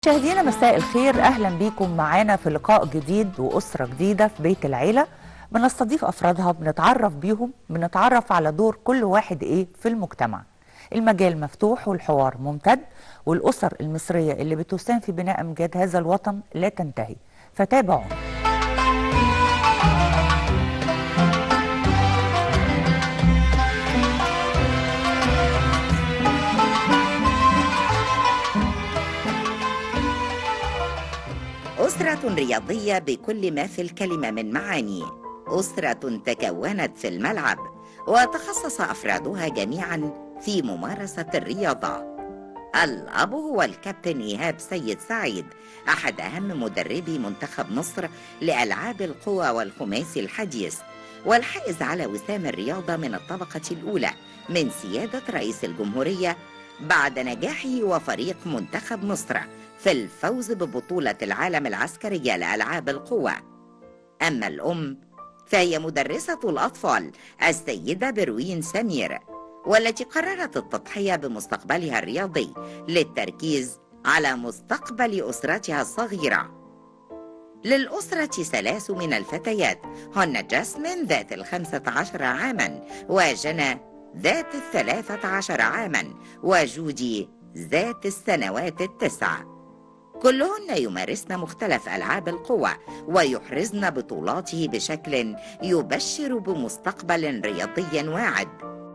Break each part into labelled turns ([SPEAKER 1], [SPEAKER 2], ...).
[SPEAKER 1] مشاهدينا مساء الخير اهلا بيكم معانا في لقاء جديد واسره جديده في بيت العيله بنستضيف افرادها بنتعرف بيهم بنتعرف على دور كل واحد ايه في المجتمع المجال مفتوح والحوار ممتد والاسر المصريه اللي بتساهم في بناء امجاد هذا الوطن لا تنتهي فتابعونا
[SPEAKER 2] أسرة رياضية بكل ما في الكلمة من معاني أسرة تكونت في الملعب وتخصص أفرادها جميعا في ممارسة الرياضة الأب هو الكابتن إيهاب سيد سعيد أحد أهم مدربي منتخب مصر لألعاب القوى والخماسي الحديث والحائز على وسام الرياضة من الطبقة الأولى من سيادة رئيس الجمهورية بعد نجاحه وفريق منتخب مصر في الفوز ببطولة العالم العسكرية لألعاب القوى أما الأم فهي مدرسة الأطفال السيدة بروين سمير والتي قررت التضحية بمستقبلها الرياضي للتركيز على مستقبل أسرتها الصغيرة للأسرة ثلاث من الفتيات هن جاسمين ذات الخمسة عشر عاما وجنى ذات الثلاثة عشر عاما وجودي ذات السنوات التسع كلهن يمارسن مختلف ألعاب القوى ويحرزن بطولاته بشكل يبشر بمستقبل رياضي واعد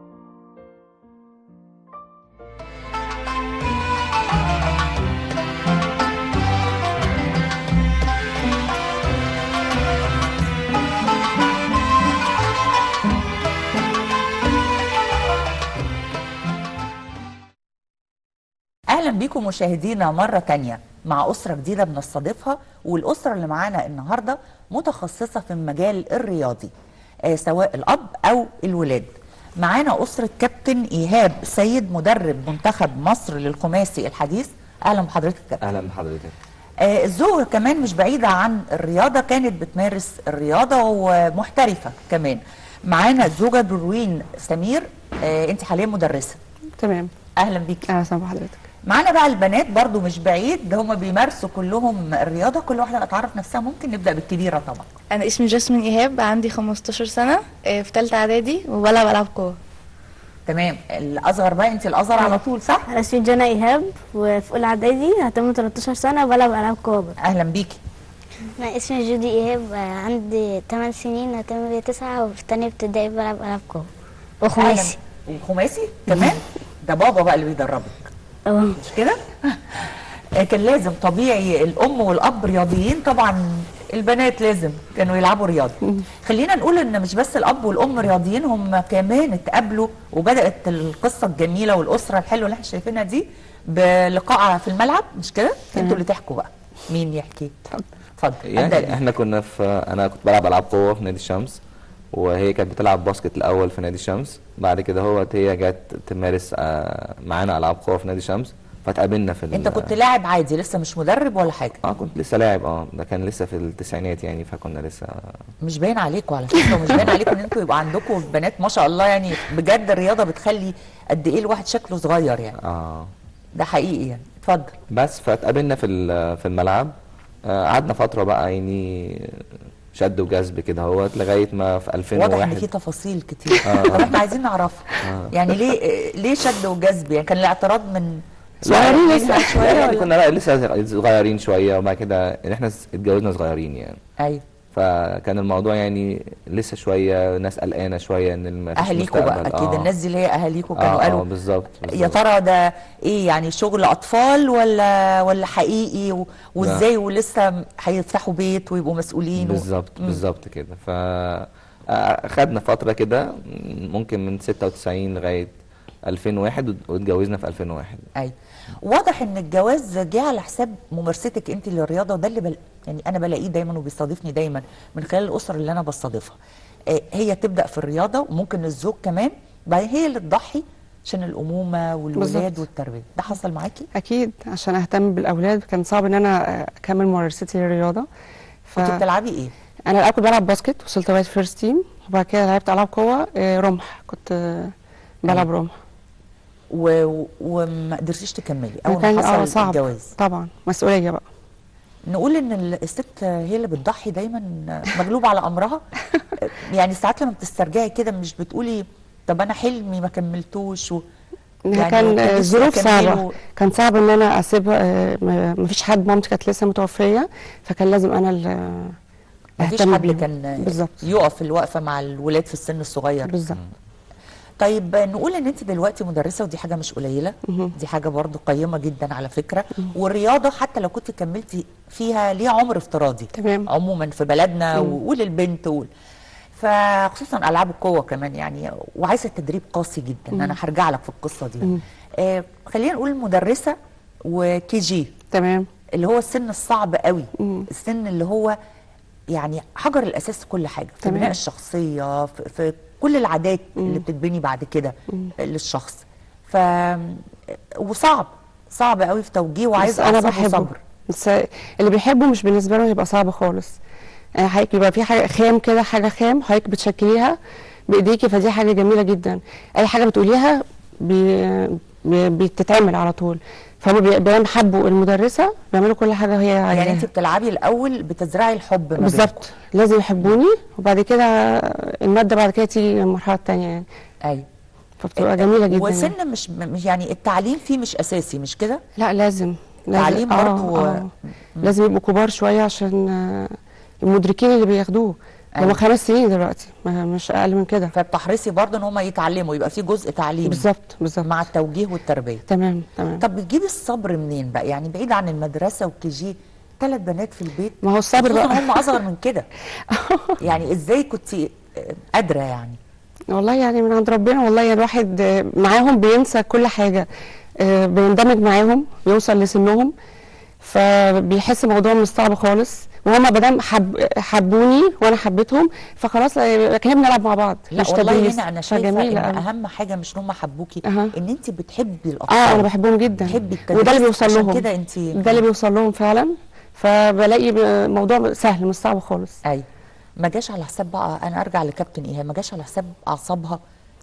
[SPEAKER 1] اهلا بيكم مشاهدينا مره تانية مع اسره جديده بنستضيفها والاسره اللي معانا النهارده متخصصه في المجال الرياضي آه سواء الاب او الولاد معانا اسره كابتن ايهاب سيد مدرب منتخب مصر للخماسي الحديث اهلا بحضرتك كابتن
[SPEAKER 3] اهلا بحضرتك
[SPEAKER 1] آه الزوجه كمان مش بعيده عن الرياضه كانت بتمارس الرياضه ومحترفه كمان معانا الزوجه بروين سمير آه انت حاليا مدرسه
[SPEAKER 4] تمام
[SPEAKER 1] اهلا بيكي
[SPEAKER 4] اهلا وسهلا بحضرتك
[SPEAKER 1] معانا بقى البنات برضو مش بعيد ده هم بيمارسوا كلهم الرياضه كل واحده تعرف نفسها ممكن نبدا بالكبيره طبعا
[SPEAKER 5] انا اسمي جاسمين ايهاب عندي 15 سنه آه، في ثالثه اعدادي وبلعب العاب قوه
[SPEAKER 1] تمام الاصغر بقى انت الاصغر على طول صح
[SPEAKER 6] انا اسمي جانا ايهاب وفي اولى اعدادي هتم 13 سنه وبلعب العاب قوه
[SPEAKER 1] اهلا بيكي
[SPEAKER 6] انا اسمي جودي ايهاب عندي 8 سنين هتم 9 وفي تانية ابتدائي بلعب العاب قوه وخماسي
[SPEAKER 1] أهلاً. وخماسي كمان ده بابا بقى اللي بيدربك
[SPEAKER 6] اه
[SPEAKER 1] مش كده آه، كان لازم طبيعي الام والاب رياضيين طبعا البنات لازم كانوا يلعبوا رياضه خلينا نقول ان مش بس الاب والام رياضيين هم كمان اتقابلوا وبدات القصه الجميله والاسره الحلوه اللي احنا شايفينها دي بلقاء في الملعب مش كده انتوا اللي تحكوا بقى مين يحكي اتفضل أبدأ
[SPEAKER 3] يعني
[SPEAKER 1] بيك.
[SPEAKER 3] احنا كنا في انا كنت بلعب العاب قوه في نادي الشمس وهي كانت بتلعب باسكت الاول في نادي الشمس بعد كده هو هي جت تمارس آه، معانا العاب قوه في نادي الشمس فتقابلنا في ال-
[SPEAKER 1] انت كنت لاعب عادي لسه مش مدرب ولا حاجه
[SPEAKER 3] اه كنت لسه لاعب اه ده كان لسه في التسعينات يعني فكنا لسه
[SPEAKER 1] مش باين عليكم على فكره ومش باين عليكم ان انتوا يبقى عندكم بنات ما شاء الله يعني بجد الرياضه بتخلي قد ايه الواحد شكله صغير يعني
[SPEAKER 3] اه
[SPEAKER 1] ده حقيقي يعني اتفضل
[SPEAKER 3] بس فاتقابلنا في ال- في الملعب آه، قعدنا فتره بقى يعني شد وجذب كده اهوت لغايه ما في
[SPEAKER 1] واضح ان
[SPEAKER 3] 2001
[SPEAKER 1] في تفاصيل كتير
[SPEAKER 3] آه.
[SPEAKER 1] طب احنا عايزين نعرفها يعني ليه ليه شد وجذب يعني كان الاعتراض من
[SPEAKER 3] صغيرين
[SPEAKER 1] لا،
[SPEAKER 3] لسه
[SPEAKER 1] شويه
[SPEAKER 3] يعني
[SPEAKER 1] ولا
[SPEAKER 3] كنا بقى لسه صغيرين شويه وبعد كده ان احنا اتجوزنا صغيرين يعني
[SPEAKER 1] ايوه
[SPEAKER 3] فكان الموضوع يعني لسه شويه ناس قلقانه شويه ان ما فيش
[SPEAKER 1] اهاليكوا بقى
[SPEAKER 3] مستقبل.
[SPEAKER 1] اكيد
[SPEAKER 3] آه.
[SPEAKER 1] الناس دي اللي هي اهاليكوا
[SPEAKER 3] اه
[SPEAKER 1] كانوا
[SPEAKER 3] اه
[SPEAKER 1] قالوا
[SPEAKER 3] بالظبط
[SPEAKER 1] يا
[SPEAKER 3] بالظبط.
[SPEAKER 1] ترى ده ايه يعني شغل اطفال ولا ولا حقيقي و- وازاي ولسه هيفتحوا بيت ويبقوا مسؤولين و-
[SPEAKER 3] بالظبط
[SPEAKER 1] مم.
[SPEAKER 3] بالظبط كده ف آه، خدنا فتره كده ممكن من 96 لغايه 2001 واتجوزنا في 2001
[SPEAKER 1] ايوه واضح ان الجواز جه على حساب ممارستك انت للرياضه وده اللي بل... يعني انا بلاقيه دايما وبيستضيفني دايما من خلال الاسر اللي انا بستضيفها آه هي تبدا في الرياضه وممكن الزوج كمان بعدين هي اللي تضحي عشان الامومه والولاد
[SPEAKER 4] بالظبط.
[SPEAKER 1] والتربيه ده حصل معاكي
[SPEAKER 4] اكيد عشان اهتم بالاولاد كان صعب ان انا اكمل ممارستي للرياضه ف...
[SPEAKER 1] كنت بتلعبي ايه
[SPEAKER 4] انا الاول كنت بلعب باسكت وصلت لغايه فيرست تيم وبعد كده لعبت العاب قوه آه، رمح كنت آه، بلعب رمح
[SPEAKER 1] و... و- وما قدرتيش تكملي اول
[SPEAKER 4] كان
[SPEAKER 1] ما
[SPEAKER 4] اه
[SPEAKER 1] حصل
[SPEAKER 4] صعب
[SPEAKER 1] الجواز
[SPEAKER 4] طبعا مسؤوليه بقى
[SPEAKER 1] نقول ان ال- الست هي اللي بتضحي دايما مغلوبه على امرها يعني ساعات لما بتسترجعي كده مش بتقولي طب انا حلمي ما كملتوش و...
[SPEAKER 4] إنها
[SPEAKER 1] يعني
[SPEAKER 4] كان
[SPEAKER 1] كان نفسي
[SPEAKER 4] الظروف
[SPEAKER 1] أكمله.
[SPEAKER 4] صعبة كان صعب ان انا اسيبها آه، ما ما فيش حد مامتي كانت لسه متوفية فكان لازم انا اللي
[SPEAKER 1] مفيش
[SPEAKER 4] اهتم
[SPEAKER 1] حد
[SPEAKER 4] بيهم.
[SPEAKER 1] كان
[SPEAKER 4] بالظبط
[SPEAKER 1] يقف الوقفه مع الولاد في السن الصغير
[SPEAKER 4] بالظبط
[SPEAKER 1] طيب نقول ان انت دلوقتي مدرسه ودي حاجه مش قليله دي حاجه برضو قيمه جدا على فكره والرياضه حتى لو كنت كملتي فيها ليها عمر افتراضي
[SPEAKER 4] تمام.
[SPEAKER 1] عموما في بلدنا و- وللبنت وال... فخصوصا العاب القوه كمان يعني وعايزه تدريب قاسي جدا انا هرجع لك في القصه دي آه خلينا نقول مدرسه وكي جي
[SPEAKER 4] تمام
[SPEAKER 1] اللي هو السن الصعب قوي السن اللي هو يعني حجر الاساس في كل حاجه في
[SPEAKER 4] تمام.
[SPEAKER 1] بناء الشخصيه في, في كل العادات اللي بتتبني بعد كده للشخص ف وصعب صعب قوي في توجيه وعايز
[SPEAKER 4] بس انا
[SPEAKER 1] أعصاب
[SPEAKER 4] بحبه
[SPEAKER 1] وصبر
[SPEAKER 4] بس اللي بيحبه مش بالنسبه له هيبقى صعب خالص آه، حضرتك بيبقى في حاجه خام كده حاجه خام حضرتك بتشكليها بايديكي فدي حاجه جميله جدا اي حاجه بتقوليها بي بي بتتعمل على طول فهم بي- بيبقوا حبوا المدرسه بيعملوا كل حاجه هي
[SPEAKER 1] يعني
[SPEAKER 4] عايزاها
[SPEAKER 1] انت بتلعبي الاول بتزرعي الحب ما بينكم.
[SPEAKER 4] بالظبط لازم يحبوني وبعد كده الماده بعد كده تيجي المرحله الثانيه يعني
[SPEAKER 1] ايوه
[SPEAKER 4] فبتبقى جميله جدا يعني.
[SPEAKER 1] وسن مش مش يعني التعليم فيه مش اساسي مش كده
[SPEAKER 4] لا لازم لازم
[SPEAKER 1] تعليم برضو-
[SPEAKER 4] آه. لازم يبقوا كبار شويه عشان آه، المدركين اللي بياخدوه هم
[SPEAKER 1] أيوة.
[SPEAKER 4] خمس سنين دلوقتي ما- مش اقل من كده
[SPEAKER 1] فبتحرصي برضه ان هم يتعلموا يبقى في جزء تعليم
[SPEAKER 4] بالظبط بالظبط
[SPEAKER 1] مع التوجيه والتربيه
[SPEAKER 4] تمام تمام
[SPEAKER 1] طب بتجيبي الصبر منين بقى يعني بعيد عن المدرسه والكي جي ثلاث بنات في البيت
[SPEAKER 4] ما هو الصبر
[SPEAKER 1] خصوصاً
[SPEAKER 4] بقى.
[SPEAKER 1] هم اصغر من كده يعني ازاي كنت قادره يعني
[SPEAKER 4] والله يعني من عند ربنا والله يعني الواحد آه، معاهم بينسى كل حاجه آه، بيندمج معاهم بيوصل لسنهم فبيحس الموضوع مش صعب خالص وهم مادام حب حبوني وانا حبيتهم فخلاص آه، كنا بنلعب مع بعض
[SPEAKER 1] لا
[SPEAKER 4] مش
[SPEAKER 1] والله
[SPEAKER 4] تدريس
[SPEAKER 1] هنا انا شايفه
[SPEAKER 4] فجميلة
[SPEAKER 1] ان
[SPEAKER 4] أوي.
[SPEAKER 1] اهم حاجه مش ان هم حبوكي
[SPEAKER 4] أها.
[SPEAKER 1] ان انت بتحبي الاطفال
[SPEAKER 4] اه انا بحبهم جدا
[SPEAKER 1] بتحبي التدريس
[SPEAKER 4] وده اللي بيوصل
[SPEAKER 1] عشان
[SPEAKER 4] لهم
[SPEAKER 1] كده انت
[SPEAKER 4] ده اللي بيوصل لهم فعلا فبلاقي الموضوع سهل مش صعب خالص
[SPEAKER 1] ايوه ما جاش على حساب بقى انا ارجع لكابتن ايهاب ما جاش على حساب اعصابها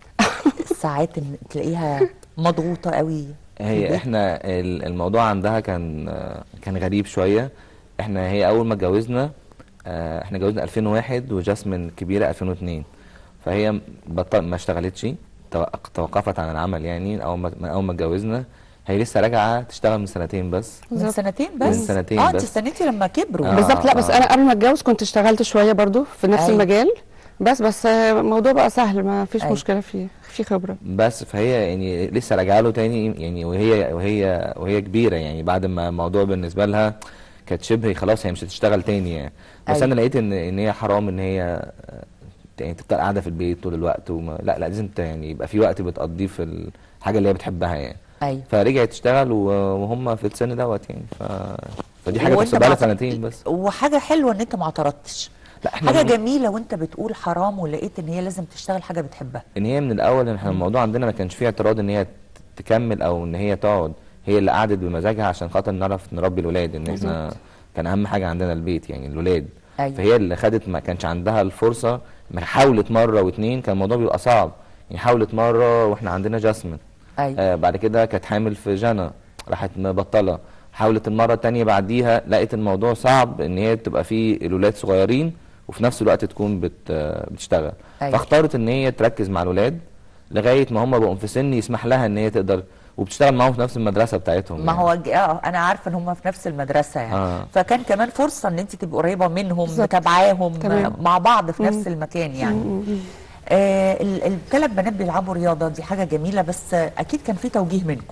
[SPEAKER 1] ساعات ان تلاقيها مضغوطه قوي في
[SPEAKER 3] هي
[SPEAKER 1] البيت.
[SPEAKER 3] احنا ال- الموضوع عندها كان آه، كان غريب شويه احنا هي اول ما اتجوزنا آه، احنا اتجوزنا 2001 وجاسمين كبيره 2002 فهي بطل ما اشتغلتش توق- توقفت عن العمل يعني اول ما من اول ما اتجوزنا هي لسه راجعه تشتغل من سنتين بس
[SPEAKER 1] من
[SPEAKER 4] بالظبط.
[SPEAKER 1] سنتين بس
[SPEAKER 3] من سنتين
[SPEAKER 1] اه انت
[SPEAKER 3] بس.
[SPEAKER 1] استنيتي لما كبروا
[SPEAKER 3] آه.
[SPEAKER 4] بالظبط لا بس
[SPEAKER 3] آه.
[SPEAKER 4] انا قبل ما اتجوز كنت اشتغلت شويه برضو في نفس
[SPEAKER 1] أيوة.
[SPEAKER 4] المجال بس بس آه، الموضوع بقى سهل ما فيش
[SPEAKER 1] أيوة.
[SPEAKER 4] مشكله فيه في خبره
[SPEAKER 3] بس فهي يعني لسه راجعه له تاني يعني وهي وهي وهي كبيره يعني بعد ما الموضوع بالنسبه لها كانت شبه خلاص هي مش هتشتغل تاني يعني بس
[SPEAKER 1] أيوة.
[SPEAKER 3] انا لقيت ان ان هي حرام ان هي آه، يعني تفضل قاعده في البيت طول الوقت وما لا لا لازم ت- يعني يبقى في وقت بتقضيه في الحاجه اللي هي بتحبها يعني
[SPEAKER 1] ايوه
[SPEAKER 3] فرجعت تشتغل و- وهم في السن دوت يعني ف... فدي حاجه
[SPEAKER 1] وأنت
[SPEAKER 3] تحسبها لها
[SPEAKER 1] ما اعت-
[SPEAKER 3] سنتين بس
[SPEAKER 1] وحاجه حلوه ان انت ما اعترضتش
[SPEAKER 3] لا احنا
[SPEAKER 1] حاجه
[SPEAKER 3] من-
[SPEAKER 1] جميله وانت بتقول حرام ولقيت ان هي لازم تشتغل حاجه بتحبها
[SPEAKER 3] ان هي من الاول ان احنا الموضوع عندنا ما كانش فيه اعتراض ان هي ت- تكمل او ان هي تقعد هي اللي قعدت بمزاجها عشان خاطر نعرف نربي الولاد ان احنا كان اهم حاجه عندنا البيت يعني الولاد
[SPEAKER 1] أيوة.
[SPEAKER 3] فهي اللي خدت ما كانش عندها الفرصه ما حاولت مره واتنين كان الموضوع بيبقى صعب يعني حاولت مره واحنا عندنا جاسمين
[SPEAKER 1] ايوه
[SPEAKER 3] آه بعد كده كانت حامل في جنى راحت مبطله حاولت المره التانية بعديها لقيت الموضوع صعب ان هي تبقى فيه الولاد صغيرين وفي نفس الوقت تكون بت آه، بتشتغل
[SPEAKER 1] أيوة.
[SPEAKER 3] فاختارت ان هي تركز مع الولاد لغايه ما هم بقوا في سن يسمح لها ان هي تقدر وبتشتغل معاهم في نفس المدرسه بتاعتهم
[SPEAKER 1] ما
[SPEAKER 3] يعني.
[SPEAKER 1] هو ج- اه انا عارفه ان هم في نفس المدرسه يعني
[SPEAKER 3] آه.
[SPEAKER 1] فكان كمان فرصه ان انت تبقي قريبه منهم
[SPEAKER 4] بالظبط.
[SPEAKER 1] متابعاهم
[SPEAKER 4] تمام.
[SPEAKER 1] مع بعض في نفس المكان يعني آه الثلاث بنات بيلعبوا رياضه دي حاجه جميله بس آه اكيد كان في توجيه منكم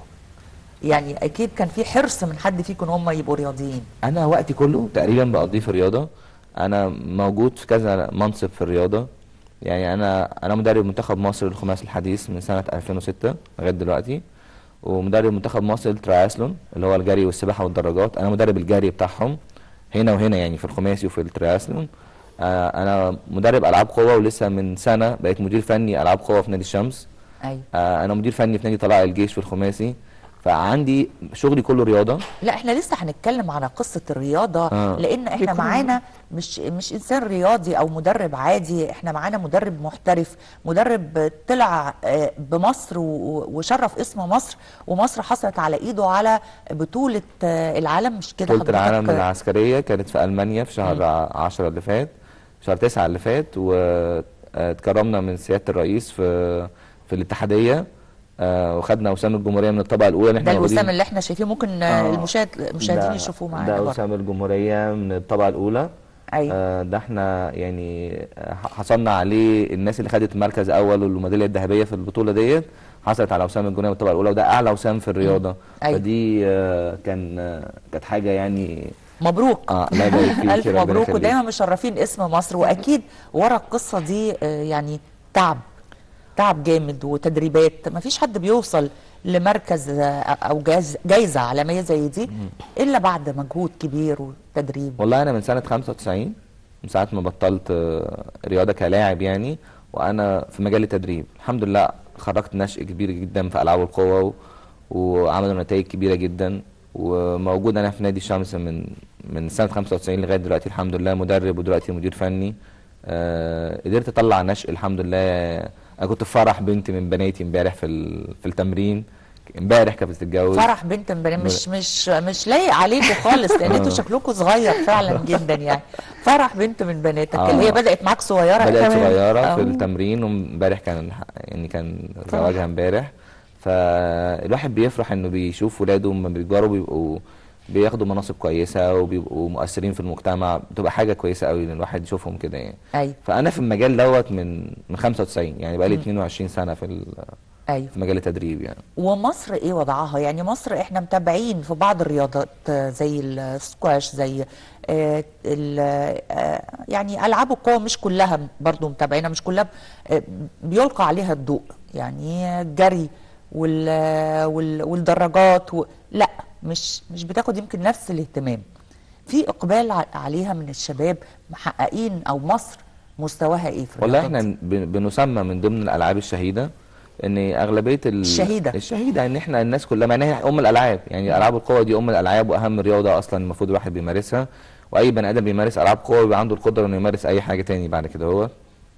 [SPEAKER 1] يعني اكيد كان في حرص من حد فيكم ان هم يبقوا رياضيين
[SPEAKER 3] انا وقتي كله تقريبا بقضيه في الرياضه انا موجود في كذا منصب في الرياضه يعني انا انا مدرب منتخب مصر للخماسي الحديث من سنه 2006 لغايه دلوقتي ومدرب منتخب مصر للترايسلون اللي هو الجري والسباحه والدراجات انا مدرب الجري بتاعهم هنا وهنا يعني في الخماسي وفي الترايسلون آه انا مدرب العاب قوه ولسه من سنه بقيت مدير فني العاب قوه في نادي الشمس
[SPEAKER 1] ايوه
[SPEAKER 3] آه انا مدير فني في نادي طلائع الجيش في الخماسي فعندي شغلي كله رياضه
[SPEAKER 1] لا احنا لسه هنتكلم على قصة الرياضة
[SPEAKER 3] آه.
[SPEAKER 1] لان احنا
[SPEAKER 4] بيكون-
[SPEAKER 1] معانا مش مش انسان رياضي او مدرب عادي احنا معانا مدرب محترف مدرب طلع آه، بمصر و- وشرف اسم مصر ومصر حصلت على ايده على بطولة آه، العالم مش كده
[SPEAKER 3] بطولة العالم
[SPEAKER 1] حضرتك؟
[SPEAKER 3] العسكرية كانت في ألمانيا في شهر 10 اللي فات شهر 9 اللي فات واتكرمنا من سيادة الرئيس في في الاتحادية آه، وخدنا وسام الجمهورية من الطبقة الأولى اللي
[SPEAKER 1] ده
[SPEAKER 3] احنا
[SPEAKER 1] الوسام
[SPEAKER 3] موجودين-
[SPEAKER 1] اللي احنا شايفين ممكن آه،
[SPEAKER 3] آه،
[SPEAKER 1] المشاهد المشاهدين
[SPEAKER 3] ده-
[SPEAKER 1] يشوفوه معانا
[SPEAKER 3] ده
[SPEAKER 1] برضه.
[SPEAKER 3] وسام الجمهورية من الطبقة الأولى
[SPEAKER 1] ايوه
[SPEAKER 3] آه، ده احنا يعني آه، حصلنا عليه الناس اللي خدت مركز أول والميدالية الذهبية في البطولة ديت حصلت على وسام الجمهورية من الطبقة الأولى وده أعلى وسام في الرياضة
[SPEAKER 1] أيوة.
[SPEAKER 3] فدي آه، كان آه، كانت حاجة يعني
[SPEAKER 1] مبروك
[SPEAKER 3] اه الله يبارك فيك
[SPEAKER 1] ألف
[SPEAKER 3] ربنا
[SPEAKER 1] مبروك
[SPEAKER 3] يخليك.
[SPEAKER 1] ودايما مشرفين اسم مصر وأكيد ورا القصة دي آه، يعني تعب تعب جامد وتدريبات ما فيش حد بيوصل لمركز آه، أو جايز جايزة عالمية زي دي إلا بعد مجهود كبير وتدريب
[SPEAKER 3] والله انا من سنه 95 من ساعه ما بطلت آه، رياضه كلاعب يعني وانا في مجال التدريب الحمد لله خرجت نشء كبير جدا في العاب القوه و... وعملوا نتائج كبيره جدا وموجود انا في نادي الشمس من من سنه 95 لغايه دلوقتي الحمد لله مدرب ودلوقتي مدير فني آه قدرت اطلع نشء الحمد لله انا كنت في فرح بنت من بناتي امبارح في ال... في التمرين امبارح كانت بتتجوز
[SPEAKER 1] فرح بنت امبارح مش مش مش لايق عليكم خالص لان انتوا شكلكم صغير فعلا جدا يعني فرح بنت من بناتك
[SPEAKER 3] آه.
[SPEAKER 1] اللي هي بدات معاك صغيره
[SPEAKER 3] بدأت
[SPEAKER 1] كمان.
[SPEAKER 3] صغيرة
[SPEAKER 1] آه.
[SPEAKER 3] في التمرين وامبارح كان يعني كان زواجها امبارح فالواحد بيفرح انه بيشوف ولاده لما بيكبروا بيبقوا بياخدوا مناصب كويسة وبيبقوا مؤثرين في المجتمع بتبقى حاجة كويسة قوي ان الواحد يشوفهم كده يعني
[SPEAKER 1] ايوه
[SPEAKER 3] فأنا في المجال دوت من من 95 يعني بقالي 22 سنة في ال-
[SPEAKER 1] ايوه
[SPEAKER 3] في مجال التدريب يعني
[SPEAKER 1] ومصر ايه وضعها يعني مصر احنا متابعين في بعض الرياضات آه، زي السكواش زي آه، ال- آه، يعني العاب القوى مش كلها برضو متابعينها مش كلها آه، بيلقى عليها الضوء يعني الجري وال- وال- والدراجات و... لا مش مش بتاخد يمكن نفس الاهتمام في اقبال ع- عليها من الشباب محققين او مصر مستواها ايه في
[SPEAKER 3] والله
[SPEAKER 1] الرياضات
[SPEAKER 3] احنا
[SPEAKER 1] دي؟
[SPEAKER 3] بن- بنسمى من ضمن الالعاب الشهيده ان اغلبيه ال...
[SPEAKER 1] الشهيدة.
[SPEAKER 3] الشهيده ان احنا الناس كلها معناها هي ام الالعاب يعني العاب القوه دي ام الالعاب واهم رياضه اصلا المفروض الواحد بيمارسها واي بني ادم بيمارس العاب قوه بيبقى عنده القدره انه يمارس اي حاجه تاني بعد كده هو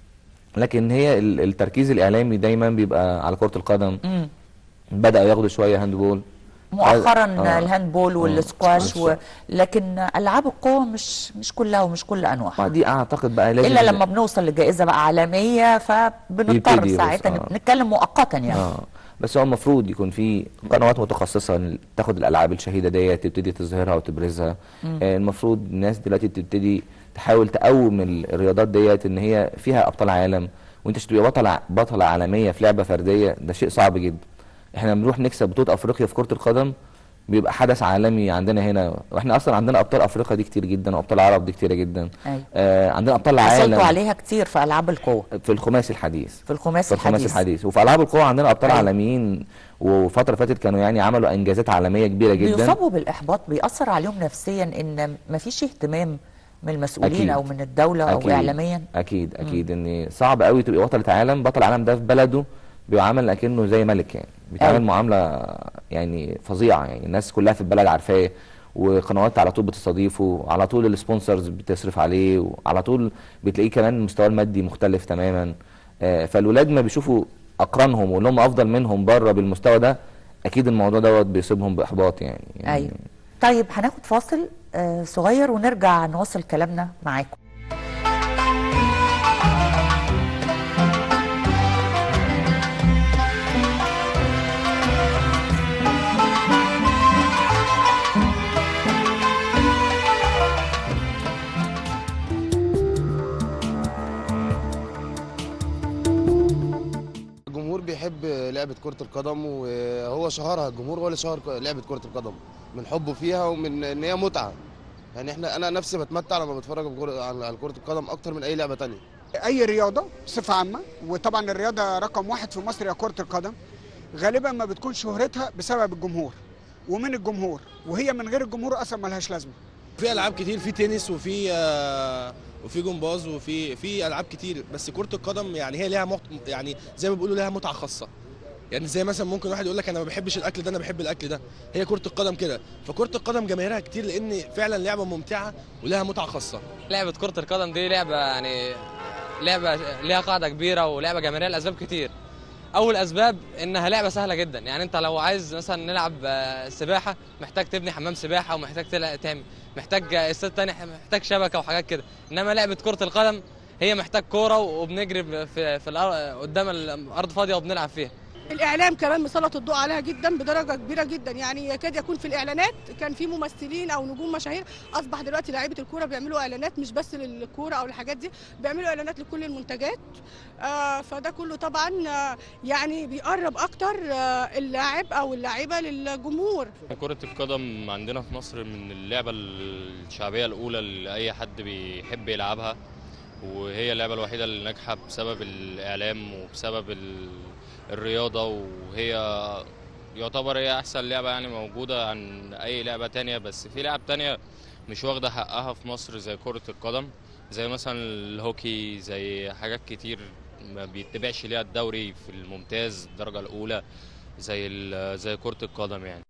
[SPEAKER 3] لكن هي ال- التركيز الاعلامي دايما بيبقى على كره القدم
[SPEAKER 1] مم.
[SPEAKER 3] بداوا ياخدوا شويه هاندبول
[SPEAKER 1] مؤخرا
[SPEAKER 3] آه.
[SPEAKER 1] الهاندبول والسكواش و... لكن العاب القوى مش مش كلها ومش كل انواعها
[SPEAKER 3] دي اعتقد بقى لازم
[SPEAKER 1] الا لما بنوصل لجائزه بقى عالميه فبنضطر
[SPEAKER 3] يبتدي
[SPEAKER 1] ساعتها
[SPEAKER 3] بس، آه.
[SPEAKER 1] نتكلم مؤقتا يعني
[SPEAKER 3] اه بس هو المفروض يكون في قنوات متخصصه إن تاخد الالعاب الشهيده ديت تبتدي تظهرها وتبرزها آه المفروض الناس دلوقتي تبتدي تحاول تقوم ال- الرياضات ديت ان هي فيها ابطال عالم وانت عشان تبقى بطل ع- بطله عالميه في لعبه فرديه ده شيء صعب جدا احنا بنروح نكسب بطوله افريقيا في كره القدم بيبقى حدث عالمي عندنا هنا واحنا اصلا عندنا ابطال افريقيا دي كتير جدا وابطال عرب دي كتيره جدا
[SPEAKER 1] أيوة.
[SPEAKER 3] آه عندنا ابطال
[SPEAKER 1] حصلتوا
[SPEAKER 3] عالم
[SPEAKER 1] عليها كتير في العاب القوى
[SPEAKER 3] في الخماسي الحديث
[SPEAKER 1] في الخماسي
[SPEAKER 3] في الخماسي
[SPEAKER 1] الحديث
[SPEAKER 3] الحديث وفي العاب القوى عندنا ابطال
[SPEAKER 1] أيوة.
[SPEAKER 3] عالميين وفتره فاتت كانوا يعني عملوا انجازات عالميه كبيره جدا
[SPEAKER 1] بيصابوا بالاحباط بيأثر عليهم نفسيا ان مفيش اهتمام من المسؤولين
[SPEAKER 3] أكيد.
[SPEAKER 1] او من الدوله او
[SPEAKER 3] أكيد.
[SPEAKER 1] اعلاميا
[SPEAKER 3] اكيد اكيد ان صعب قوي تبقى بطله عالم بطل عالم ده في بلده بيعامل اكنه زي ملك يعني بيتعامل
[SPEAKER 1] أيوة.
[SPEAKER 3] معامله يعني فظيعه يعني الناس كلها في البلد عارفاه وقنوات على طول بتستضيفه على طول السبونسرز بتصرف عليه وعلى طول بتلاقيه كمان مستواه المادي مختلف تماما آه، فالولاد ما بيشوفوا اقرانهم واللي هم افضل منهم بره بالمستوى ده اكيد الموضوع دوت بيصيبهم باحباط يعني, يعني
[SPEAKER 1] ايوه طيب هناخد فاصل آه صغير ونرجع نواصل كلامنا معاكم
[SPEAKER 7] الجمهور بيحب لعبة كرة القدم وهو شهرها الجمهور هو اللي شهر لعبة كرة القدم من حبه فيها ومن ان هي متعة يعني احنا انا نفسي بتمتع لما بتفرج بكرة- على على كرة القدم اكتر من اي لعبة تانية
[SPEAKER 8] اي رياضه بصفه عامه وطبعا الرياضه رقم واحد في مصر هي كره القدم غالبا ما بتكون شهرتها بسبب الجمهور ومن الجمهور وهي من غير الجمهور اصلا ملهاش لازمه
[SPEAKER 9] في العاب كتير في تنس وفي آه، وفي جمباز وفي في العاب كتير بس كره القدم يعني هي ليها مت... يعني زي ما بيقولوا ليها متعه خاصه يعني زي مثلا ممكن واحد يقول لك انا ما بحبش الاكل ده انا بحب الاكل ده هي كره القدم كده فكره القدم جماهيرها كتير لان فعلا لعبه ممتعه ولها متعه خاصه
[SPEAKER 10] لعبة كرة القدم دي لعبة يعني لعبة ليها قاعدة كبيرة ولعبة جماهيرية لأسباب كتير. أول أسباب إنها لعبة سهلة جدا، يعني أنت لو عايز مثلا نلعب آه، سباحة محتاج تبني حمام سباحة ومحتاج تلا- تعمل محتاج آه، استاد تاني محتاج شبكة وحاجات كده، إنما لعبة كرة القدم هي محتاج كورة وبنجري في في الأر- قدام الأرض فاضية وبنلعب فيها.
[SPEAKER 11] الاعلام كمان مسلط الضوء عليها جدا بدرجه كبيره جدا يعني يكاد يكون في الاعلانات كان في ممثلين او نجوم مشاهير اصبح دلوقتي لاعيبه الكوره بيعملوا اعلانات مش بس للكوره او الحاجات دي بيعملوا اعلانات لكل المنتجات آه فده كله طبعا آه يعني بيقرب اكتر آه اللاعب او اللاعيبه للجمهور
[SPEAKER 12] كرة القدم عندنا في مصر من اللعبة الشعبية الأولى اللي أي حد بيحب يلعبها وهي اللعبة الوحيدة اللي ناجحة بسبب الإعلام وبسبب ال- الرياضة وهي يعتبر هي أحسن لعبة يعني موجودة عن أي لعبة تانية بس في لعب تانية مش واخدة حقها في مصر زي كرة القدم زي مثلا الهوكي زي حاجات كتير ما بيتبعش ليها الدوري في الممتاز الدرجة الأولى زي ال- زي كرة القدم يعني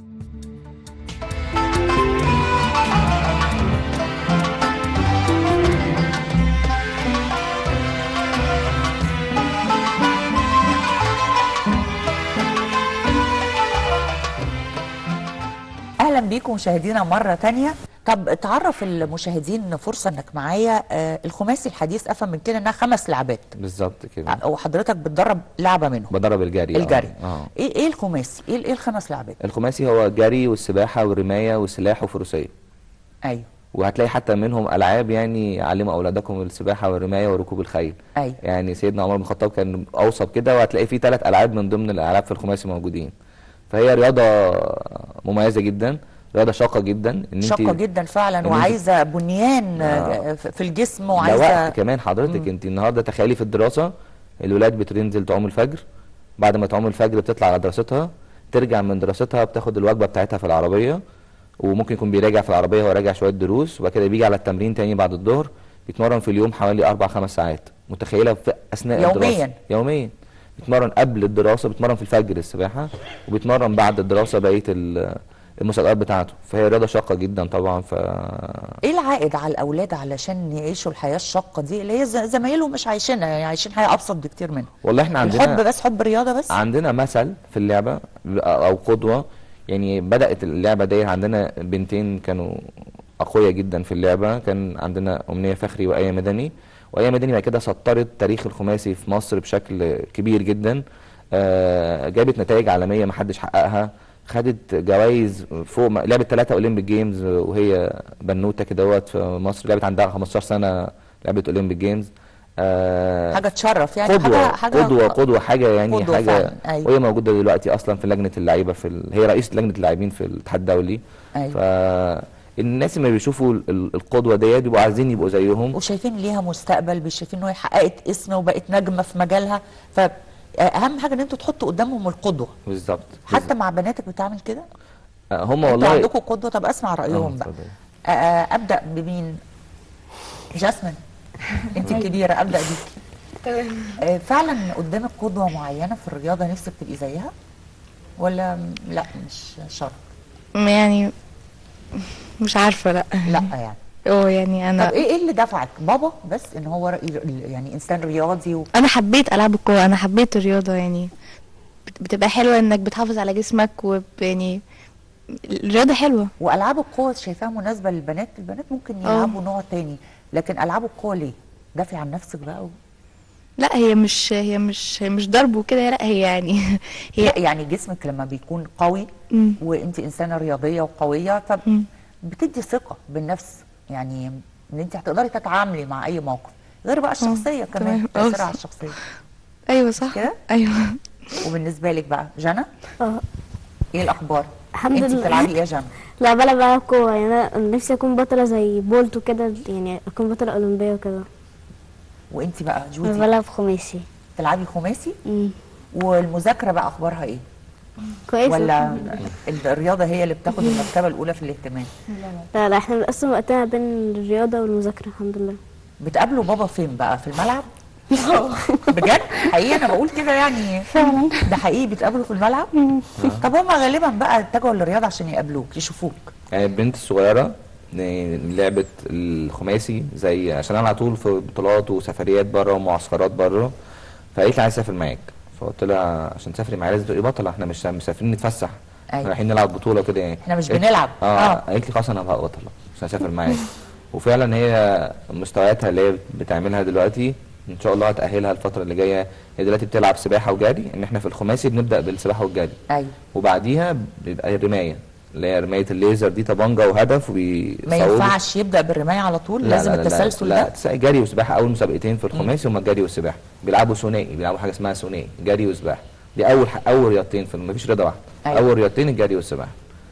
[SPEAKER 1] اهلا بيكم مشاهدينا مره تانية طب تعرف المشاهدين فرصه انك معايا آه الخماسي الحديث افهم من كده انها خمس لعبات
[SPEAKER 3] بالظبط كده
[SPEAKER 1] آه، وحضرتك بتدرب لعبه منهم
[SPEAKER 3] بدرب الجري آه.
[SPEAKER 1] الجري.
[SPEAKER 3] اه
[SPEAKER 1] ايه ايه الخماسي ايه ايه الخمس لعبات
[SPEAKER 3] الخماسي هو الجري والسباحه والرمايه والسلاح وفروسيه
[SPEAKER 1] ايوه
[SPEAKER 3] وهتلاقي حتى منهم العاب يعني علموا اولادكم السباحه والرمايه وركوب الخيل
[SPEAKER 1] ايوه
[SPEAKER 3] يعني سيدنا عمر بن الخطاب كان اوصى بكده وهتلاقي فيه ثلاث العاب من ضمن الالعاب في الخماسي موجودين فهي رياضه مميزه جدا رياضه شاقه جدا ان انت
[SPEAKER 1] شاقه جدا فعلا
[SPEAKER 3] إن أنت-
[SPEAKER 1] وعايزه بنيان
[SPEAKER 3] آه.
[SPEAKER 1] آه، في في الجسم
[SPEAKER 3] ده
[SPEAKER 1] وعايزه
[SPEAKER 3] وقت كمان حضرتك انت النهارده تخيلي في الدراسه الولاد بتنزل تعوم الفجر بعد ما تعوم الفجر بتطلع على دراستها ترجع من دراستها بتاخد الوجبه بتاعتها في العربيه وممكن يكون بيراجع في العربيه وهو راجع شويه دروس وبعد كده بيجي على التمرين تاني بعد الظهر بيتمرن في اليوم حوالي اربع خمس ساعات متخيله في اثناء
[SPEAKER 1] يومياً.
[SPEAKER 3] الدراسه يوميا بيتمرن قبل الدراسه بيتمرن في الفجر السباحه وبيتمرن بعد الدراسه بقيه ال- المسابقات بتاعته فهي رياضه شاقه جدا طبعا ف
[SPEAKER 1] ايه العائد على الاولاد علشان يعيشوا الحياه الشاقه دي اللي هي ز- زمايلهم مش عايشينها يعني عايشين حياه ابسط بكتير منها
[SPEAKER 3] والله احنا عندنا
[SPEAKER 1] الحب بس حب رياضه بس
[SPEAKER 3] عندنا مثل في اللعبة أو قدوة يعني بدأت اللعبة دي عندنا بنتين كانوا أقوياء جدا في اللعبة كان عندنا أمنية فخري وآية مدني وآية مدني بعد كده سطرت تاريخ الخماسي في مصر بشكل كبير جدا آه، جابت نتائج عالمية محدش حققها خدت جوائز فوق ما- لعبت ثلاثة أولمبيك جيمز وهي بنوتة كدهوت في مصر لعبت عندها 15 سنة لعبت أولمبيك جيمز آه،
[SPEAKER 1] حاجه تشرف يعني
[SPEAKER 3] قدوة
[SPEAKER 1] حاجه حاجه
[SPEAKER 3] قدوة قدوة حاجة يعني
[SPEAKER 1] قدوة
[SPEAKER 3] حاجة
[SPEAKER 1] فعلاً، أيوة.
[SPEAKER 3] وهي موجودة دلوقتي أصلا في لجنة اللعيبة في ال... هي رئيسة لجنة اللاعبين في الاتحاد الدولي
[SPEAKER 1] أيوة.
[SPEAKER 3] فالناس اللي بيشوفوا ال- ال- القدوة ديت بيبقوا عايزين يبقوا زيهم
[SPEAKER 1] وشايفين ليها مستقبل شايفين ان هي حققت اسم وبقت نجمه في مجالها فاهم حاجه ان انتوا تحطوا قدامهم القدوه
[SPEAKER 3] بالظبط
[SPEAKER 1] حتى مع بناتك بتعمل كده
[SPEAKER 3] آه، هم
[SPEAKER 1] انتوا
[SPEAKER 3] والله
[SPEAKER 1] عندكم قدوه طب اسمع رايهم
[SPEAKER 3] آه،
[SPEAKER 1] بقى
[SPEAKER 3] اتفضلي.
[SPEAKER 1] آه، آه، ابدا بمين جاسمين انت الكبيره ابدا بيكي آه، فعلا قدامك قدوه معينه في الرياضه نفسك تبقي زيها ولا م- لا مش شرط
[SPEAKER 5] يعني مش عارفة لا
[SPEAKER 1] لا يعني
[SPEAKER 5] اه يعني انا
[SPEAKER 1] طب ايه ايه اللي دفعك بابا بس ان هو رأي- يعني انسان رياضي و...
[SPEAKER 5] انا حبيت العاب القوة انا حبيت الرياضة يعني بت- بتبقى حلوة انك بتحافظ على جسمك وب يعني الرياضة حلوة
[SPEAKER 1] والعاب القوه شايفاها مناسبه للبنات البنات ممكن
[SPEAKER 5] اه.
[SPEAKER 1] يلعبوا نوع تاني لكن العاب القوه ليه دافع عن نفسك بقى و...
[SPEAKER 5] لا هي مش هي مش هي مش ضرب وكده لا هي يعني هي
[SPEAKER 1] لا يعني جسمك لما بيكون قوي
[SPEAKER 5] مم.
[SPEAKER 1] وانت انسانه رياضيه وقويه
[SPEAKER 5] مم.
[SPEAKER 1] فبتدي ثقه بالنفس يعني ان انت هتقدري تتعاملي مع اي موقف غير بقى الشخصيه كمان
[SPEAKER 5] تمام. اه
[SPEAKER 1] تاثيرها
[SPEAKER 5] صح.
[SPEAKER 1] على الشخصيه
[SPEAKER 5] ايوه صح
[SPEAKER 1] كده
[SPEAKER 5] ايوه
[SPEAKER 1] وبالنسبه لك بقى جنى
[SPEAKER 6] اه
[SPEAKER 1] ايه الاخبار
[SPEAKER 6] الحمد
[SPEAKER 1] انت
[SPEAKER 6] لله.
[SPEAKER 1] بتلعبي ايه يا جنى
[SPEAKER 6] لا بلعب ألعاب قوة يعني أنا نفسي أكون بطلة زي بولت وكده يعني أكون بطلة أولمبية وكده
[SPEAKER 1] وانت بقى
[SPEAKER 6] أنا
[SPEAKER 1] جودي
[SPEAKER 6] بلعب خماسي
[SPEAKER 1] تلعبي خماسي
[SPEAKER 6] مم.
[SPEAKER 1] والمذاكره بقى اخبارها ايه
[SPEAKER 6] كويس
[SPEAKER 1] ولا الرياضه هي اللي بتاخد المرتبه الاولى في الاهتمام
[SPEAKER 6] لا لا احنا بنقسم وقتنا بين الرياضة والمذاكرة الحمد لله
[SPEAKER 1] بتقابلوا بابا فين بقى في الملعب بجد حقيقي انا بقول كده يعني
[SPEAKER 4] فعلا
[SPEAKER 1] ده حقيقي بيتقابلوا في الملعب طب هم غالبا بقى اتجهوا للرياضه عشان يقابلوك يشوفوك
[SPEAKER 3] يعني البنت الصغيرة آه، لعبت الخماسي زي عشان انا على طول في بطولات وسفريات بره ومعسكرات بره فقالت لي عايز اسافر معاك فقلت لها عشان تسافري معايا لازم تبقي بطلة احنا مش مسافرين نتفسح
[SPEAKER 1] أيوة.
[SPEAKER 3] رايحين نلعب بطولة كده يعني
[SPEAKER 1] احنا مش
[SPEAKER 3] قالت-
[SPEAKER 1] بنلعب.
[SPEAKER 3] اه,
[SPEAKER 1] آه.
[SPEAKER 3] آه. قالت لي خلاص انا هبقى بطلة عشان اسافر معاك وفعلا هي مستوياتها اللي هي بتعملها دلوقتي ان شاء الله هتأهلها الفترة اللي جاية هي دلوقتي بتلعب سباحة وجري ان احنا في الخماسي بنبدأ بالسباحة والجري
[SPEAKER 1] ايوه
[SPEAKER 3] وبعديها بيبقى الرماية اللي هي رماية الليزر دي طبنجة وهدف
[SPEAKER 1] ما
[SPEAKER 3] وبيصوبوا
[SPEAKER 1] ينفعش يبدا بالرمايه على طول لازم التسلسل
[SPEAKER 3] لا,
[SPEAKER 1] ده
[SPEAKER 3] لا لا جري وسباحة أول مسابقتين في الخماسي هما الجري والسباحة بيلعبوا ثنائي بيلعبوا حاجة اسمها ثنائي جري وسباحة دي أول ح... أول رياضتين في مفيش رياضة واحدة
[SPEAKER 1] أيوة.
[SPEAKER 3] أول رياضتين الجري والسباحة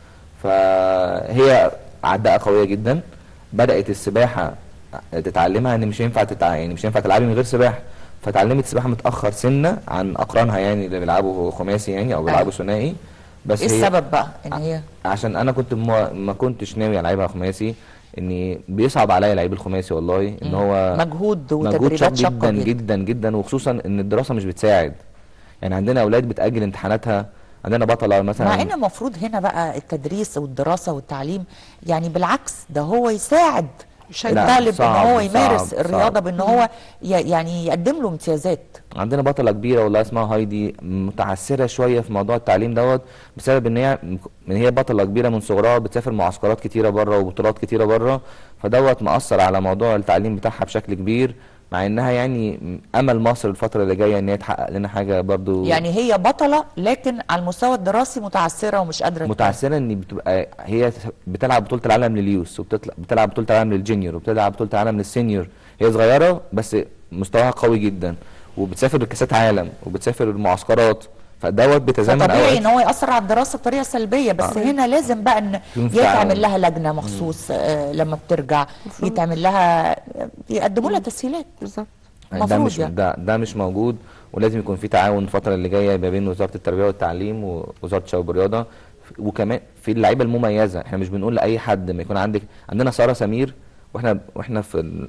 [SPEAKER 3] فهي عداءة قوية جدا بدأت السباحة تتعلمها ان مش ينفع تتع... يعني مش ينفع تلعبي من غير سباحة فتعلمت سباحة متأخر سنة عن أقرانها يعني اللي بيلعبوا خماسي يعني أو بيلعبوا ثنائي بس
[SPEAKER 1] ايه
[SPEAKER 3] هي
[SPEAKER 1] السبب بقى ان هي
[SPEAKER 3] عشان انا كنت ما, ما كنتش ناوي العبها خماسي اني بيصعب عليا لعيب الخماسي والله ان هو
[SPEAKER 1] مجهود
[SPEAKER 3] مجهود
[SPEAKER 1] وتدريبات
[SPEAKER 3] شاق
[SPEAKER 1] شاقه
[SPEAKER 3] جدا
[SPEAKER 1] جدا
[SPEAKER 3] جدا جدا وخصوصا ان الدراسه مش بتساعد يعني عندنا اولاد بتاجل امتحاناتها عندنا بطله مثلا
[SPEAKER 1] مع ان المفروض هنا بقى التدريس والدراسه والتعليم يعني بالعكس ده هو يساعد
[SPEAKER 3] لا،
[SPEAKER 1] الطالب ان
[SPEAKER 3] صعب،
[SPEAKER 1] هو يمارس
[SPEAKER 3] صعب،
[SPEAKER 1] الرياضه
[SPEAKER 3] صعب.
[SPEAKER 1] بان هو ي- يعني يقدم له امتيازات
[SPEAKER 3] عندنا بطله كبيره والله اسمها هايدي متعثره شويه في موضوع التعليم دوت بسبب ان هي ان هي بطله كبيره من صغرها بتسافر معسكرات كتيره بره وبطولات كتيره بره فدوت مأثر على موضوع التعليم بتاعها بشكل كبير مع انها يعني امل مصر الفتره اللي جايه ان هي تحقق لنا حاجه برضو
[SPEAKER 1] يعني هي بطله لكن على المستوى الدراسي متعثره ومش قادره
[SPEAKER 3] متعثره ان بتبقى هي بتلعب بطوله العالم لليوث وبتلعب بطوله العالم للجونيور وبتلعب بطوله العالم للسينيور هي صغيره بس مستواها قوي جدا وبتسافر كاسات عالم وبتسافر المعسكرات فدوت بتزامن
[SPEAKER 1] فطبيعي
[SPEAKER 3] اوقات
[SPEAKER 1] ان هو ياثر على الدراسه بطريقه سلبيه بس
[SPEAKER 3] آه.
[SPEAKER 1] هنا لازم بقى ان
[SPEAKER 3] يكون في تعاون.
[SPEAKER 1] يتعمل لها لجنه مخصوص آه لما بترجع يتعمل لها يقدموا لها تسهيلات
[SPEAKER 4] بالظبط
[SPEAKER 3] ده
[SPEAKER 1] المفروض
[SPEAKER 3] مش
[SPEAKER 1] يعني.
[SPEAKER 3] ده ده مش موجود ولازم يكون في تعاون الفتره اللي جايه ما بين وزاره التربيه والتعليم ووزاره الشباب والرياضه وكمان في اللعيبه المميزه احنا مش بنقول لاي حد ما يكون عندك عندنا ساره سمير واحنا واحنا في ال-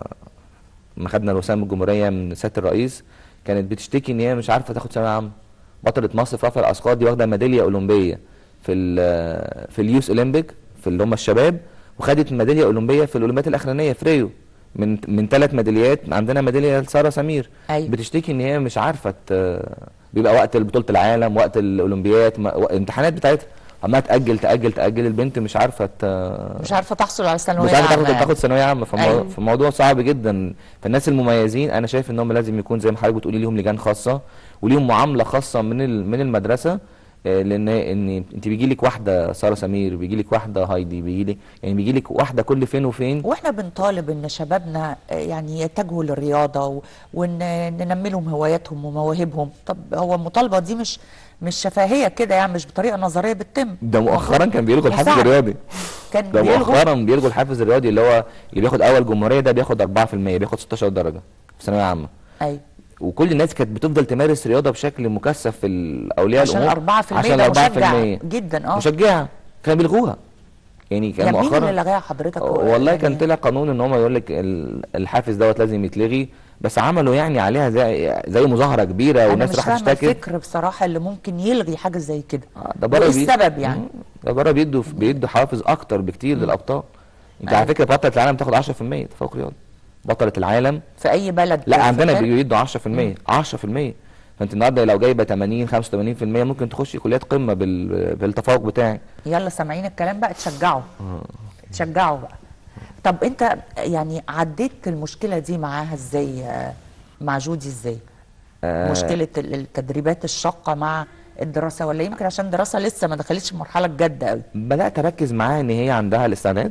[SPEAKER 3] لما خدنا الوسام الجمهوريه من سياده الرئيس كانت بتشتكي ان هي مش عارفه تاخد ثانويه عامه بطله مصر في رفع الاثقال دي واخده ميداليه اولمبيه في ال في اليوث اولمبيك في اللي هم الشباب وخدت ميداليه اولمبيه في الاولمبيات الاخرانيه في ريو من من ثلاث ميداليات عندنا ميداليه لساره سمير
[SPEAKER 1] أيوة.
[SPEAKER 3] بتشتكي ان هي مش عارفه ت- بيبقى وقت بطوله العالم وقت الاولمبيات ما- وق- الامتحانات بتاعتها عماله تاجل تاجل تاجل البنت مش عارفه ت-
[SPEAKER 1] مش عارفه تحصل على ثانويه
[SPEAKER 3] مش عارفه
[SPEAKER 1] عامه
[SPEAKER 3] تاخد
[SPEAKER 1] يعني.
[SPEAKER 3] تاخد ثانويه عامه فمو...
[SPEAKER 1] أيوة.
[SPEAKER 3] فالموضوع صعب جدا فالناس المميزين انا شايف ان هم لازم يكون زي ما حضرتك بتقولي ليهم لجان خاصه وليهم معامله خاصه من ال... من المدرسه آه، لان ان انت بيجي لك واحده ساره سمير بيجي لك واحده هايدي بيجي لك يعني بيجي لك واحده كل فين وفين
[SPEAKER 1] واحنا بنطالب ان شبابنا آه، يعني يتجهوا للرياضه و- وان ننمي لهم هواياتهم ومواهبهم طب هو المطالبه دي مش مش شفهيه كده يعني مش بطريقه نظريه بتتم
[SPEAKER 3] ده مؤخرا كان بيلغوا الحافز
[SPEAKER 1] مساعد.
[SPEAKER 3] الرياضي
[SPEAKER 1] كان
[SPEAKER 3] ده
[SPEAKER 1] بيلغوا
[SPEAKER 3] مؤخرا بيلغوا الحافز الرياضي اللي هو اللي بياخد اول جمهوريه ده بياخد 4% بياخد 16 درجه في ثانويه عامه
[SPEAKER 1] ايوه
[SPEAKER 3] وكل الناس كانت بتفضل تمارس رياضه بشكل مكثف في الاولياء
[SPEAKER 1] عشان
[SPEAKER 3] الامور
[SPEAKER 1] 4%
[SPEAKER 3] عشان
[SPEAKER 1] ده
[SPEAKER 3] 4%
[SPEAKER 1] مشجع جدا اه
[SPEAKER 3] مشجعه كانوا بيلغوها يعني كان
[SPEAKER 1] يعني مين
[SPEAKER 3] مؤخرا
[SPEAKER 1] اللي لغاها حضرتك
[SPEAKER 3] والله كان طلع قانون ان هم يقول لك ال- الحافز دوت لازم يتلغي بس عملوا يعني عليها زي زي مظاهره كبيره
[SPEAKER 1] انا
[SPEAKER 3] والناس
[SPEAKER 1] مش
[SPEAKER 3] راحت
[SPEAKER 1] فاهمه
[SPEAKER 3] تشتكي
[SPEAKER 1] الفكر بصراحه اللي ممكن يلغي حاجه زي كده
[SPEAKER 3] ده بره
[SPEAKER 1] وايه
[SPEAKER 3] بي-
[SPEAKER 1] السبب يعني
[SPEAKER 3] مم. ده بره بيدوا بيدوا حافز اكتر بكتير للابطال انت على فكره بطله العالم تاخد 10% تفوق رياضي بطله العالم
[SPEAKER 1] في اي بلد
[SPEAKER 3] لا
[SPEAKER 1] في
[SPEAKER 3] عندنا
[SPEAKER 1] الخارج؟
[SPEAKER 3] بيدوا 10% 10% فانت النهارده لو جايبه 80 85% ممكن تخشي كليات قمه بال... بالتفوق بتاعك
[SPEAKER 1] يلا سامعين الكلام بقى تشجعوا تشجعوا بقى طب انت يعني عديت المشكله دي معاها ازاي آه، مع جودي ازاي
[SPEAKER 3] آه،
[SPEAKER 1] مشكله ال- التدريبات الشاقه مع الدراسه ولا يمكن عشان الدراسه لسه ما دخلتش في مرحله الجد قوي
[SPEAKER 3] بدات اركز معاها ان هي عندها الاستعداد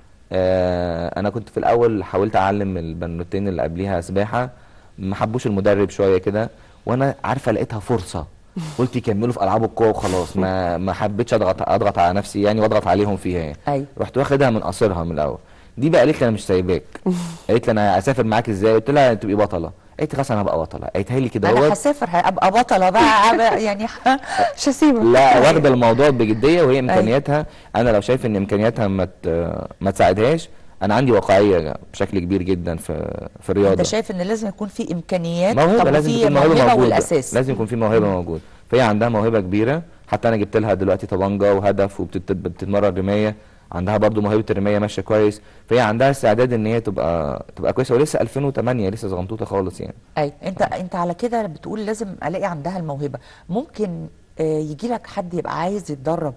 [SPEAKER 3] آه انا كنت في الاول حاولت اعلم البنوتين اللي قبليها سباحه ما حبوش المدرب شويه كده وانا عارفه لقيتها فرصه قلت يكملوا في العاب القوه وخلاص ما ما حبيتش اضغط اضغط على نفسي يعني واضغط عليهم فيها يعني
[SPEAKER 1] ايوه
[SPEAKER 3] رحت واخدها من قصرها من الاول دي بقى قالت لي انا مش سايباك قالت لي انا اسافر معاك ازاي قلت لها تبقي بطله قالت لي خلاص انا هبقى بطله قالتها لي كده
[SPEAKER 1] انا
[SPEAKER 3] اهوت
[SPEAKER 1] هسافر هبقى بطله بقى أبقى- يعني
[SPEAKER 4] مش هسيبك
[SPEAKER 3] لا واخده الموضوع بجديه وهي امكانياتها انا لو شايف ان امكانياتها ما ت- ما تساعدهاش انا عندي واقعيه بشكل كبير جدا في في الرياضه
[SPEAKER 1] انت شايف ان لازم يكون في امكانيات
[SPEAKER 3] موهبه
[SPEAKER 1] طب
[SPEAKER 3] لازم
[SPEAKER 1] في
[SPEAKER 3] تكون موهبه
[SPEAKER 1] موهبه
[SPEAKER 3] موجوده
[SPEAKER 1] والاساس
[SPEAKER 3] لازم يكون في موهبه موجوده فهي عندها موهبه كبيره حتى انا جبت لها دلوقتي طبنجه وهدف وبتتمرن رمايه عندها برضو موهبه الرمايه ماشيه كويس فهي عندها استعداد ان هي تبقى تبقى كويسه ولسه 2008 لسه صغنطوطه خالص يعني
[SPEAKER 1] اي انت انت على كده بتقول لازم الاقي عندها الموهبه ممكن يجي لك حد يبقى عايز يتدرب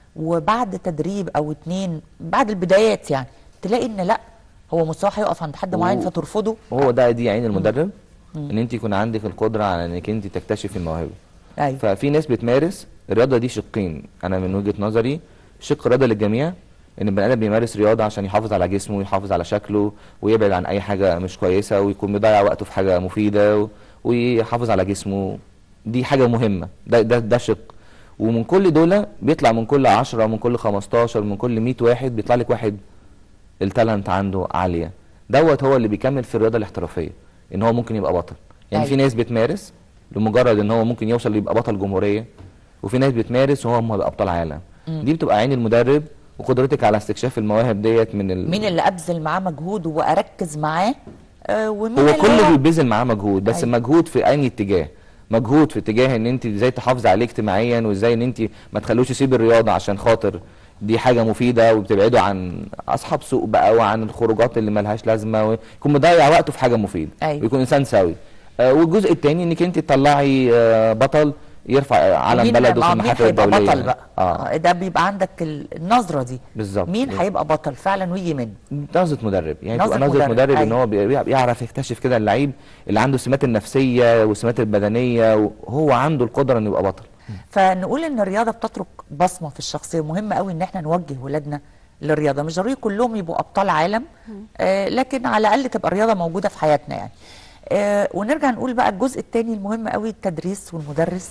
[SPEAKER 1] وبعد تدريب او اتنين بعد البدايات يعني تلاقي ان لا هو مستواه هيقف عند حد معين
[SPEAKER 3] و-
[SPEAKER 1] فترفضه
[SPEAKER 3] وهو ده دي عين المدرب
[SPEAKER 1] مم.
[SPEAKER 3] ان انت يكون عندك القدره على انك انت تكتشفي الموهبه
[SPEAKER 1] ايوه
[SPEAKER 3] ففي ناس بتمارس الرياضه دي شقين انا من وجهه نظري شق رياضه للجميع ان البني ادم بيمارس رياضه عشان يحافظ على جسمه ويحافظ على شكله ويبعد عن اي حاجه مش كويسه ويكون بيضيع وقته في حاجه مفيده و- ويحافظ على جسمه دي حاجه مهمه ده ده ده شق ومن كل دول بيطلع من كل 10 من كل 15 من كل 100 واحد بيطلع لك واحد التالنت عنده عاليه دوت هو اللي بيكمل في الرياضه الاحترافيه ان هو ممكن يبقى بطل يعني في
[SPEAKER 1] أيوة.
[SPEAKER 3] ناس بتمارس لمجرد ان هو ممكن يوصل يبقى بطل جمهوريه وفي ناس بتمارس وهو هم ابطال عالم
[SPEAKER 1] مم.
[SPEAKER 3] دي بتبقى عين المدرب وقدرتك على استكشاف المواهب ديت من ال...
[SPEAKER 1] مين اللي ابذل معاه مجهود واركز معاه آه ومين
[SPEAKER 3] هو
[SPEAKER 1] اللي
[SPEAKER 3] كله بيبذل معاه مجهود بس
[SPEAKER 1] أيوة.
[SPEAKER 3] مجهود في اي اتجاه مجهود في اتجاه ان انت ازاي تحافظي عليه اجتماعيا وازاي ان انت ما تخلوش يسيب الرياضه عشان خاطر دي حاجه مفيده وبتبعده عن اصحاب سوق بقى وعن الخروجات اللي ملهاش لازمه ويكون مضيع وقته في حاجه مفيده
[SPEAKER 1] أيوة.
[SPEAKER 3] ويكون انسان سوي آه والجزء الثاني انك انت تطلعي آه بطل يرفع آه، علم
[SPEAKER 1] مين-
[SPEAKER 3] بلده
[SPEAKER 1] مع
[SPEAKER 3] في
[SPEAKER 1] مين
[SPEAKER 3] المحافل
[SPEAKER 1] هيبقى
[SPEAKER 3] الدوليه
[SPEAKER 1] بطل بقى
[SPEAKER 3] اه
[SPEAKER 1] آه. ده بيبقى عندك ال- النظره دي
[SPEAKER 3] بالظبط
[SPEAKER 1] مين
[SPEAKER 3] بالظبط.
[SPEAKER 1] هيبقى بطل فعلا ويجي منه
[SPEAKER 3] نظرة مدرب يعني
[SPEAKER 1] نظرة
[SPEAKER 3] تبقى نظرة
[SPEAKER 1] مدرب،
[SPEAKER 3] مدرب, ان
[SPEAKER 1] أيوة.
[SPEAKER 3] هو بي- بيعرف يكتشف كده اللعيب اللي عنده السمات النفسية والسمات البدنية وهو عنده القدرة انه يبقى بطل
[SPEAKER 1] فنقول ان الرياضه بتترك بصمه في الشخصيه مهم قوي ان احنا نوجه ولادنا للرياضه مش ضروري كلهم يبقوا ابطال عالم آه لكن على الاقل تبقى الرياضه موجوده في حياتنا يعني آه ونرجع نقول بقى الجزء الثاني المهم قوي التدريس والمدرس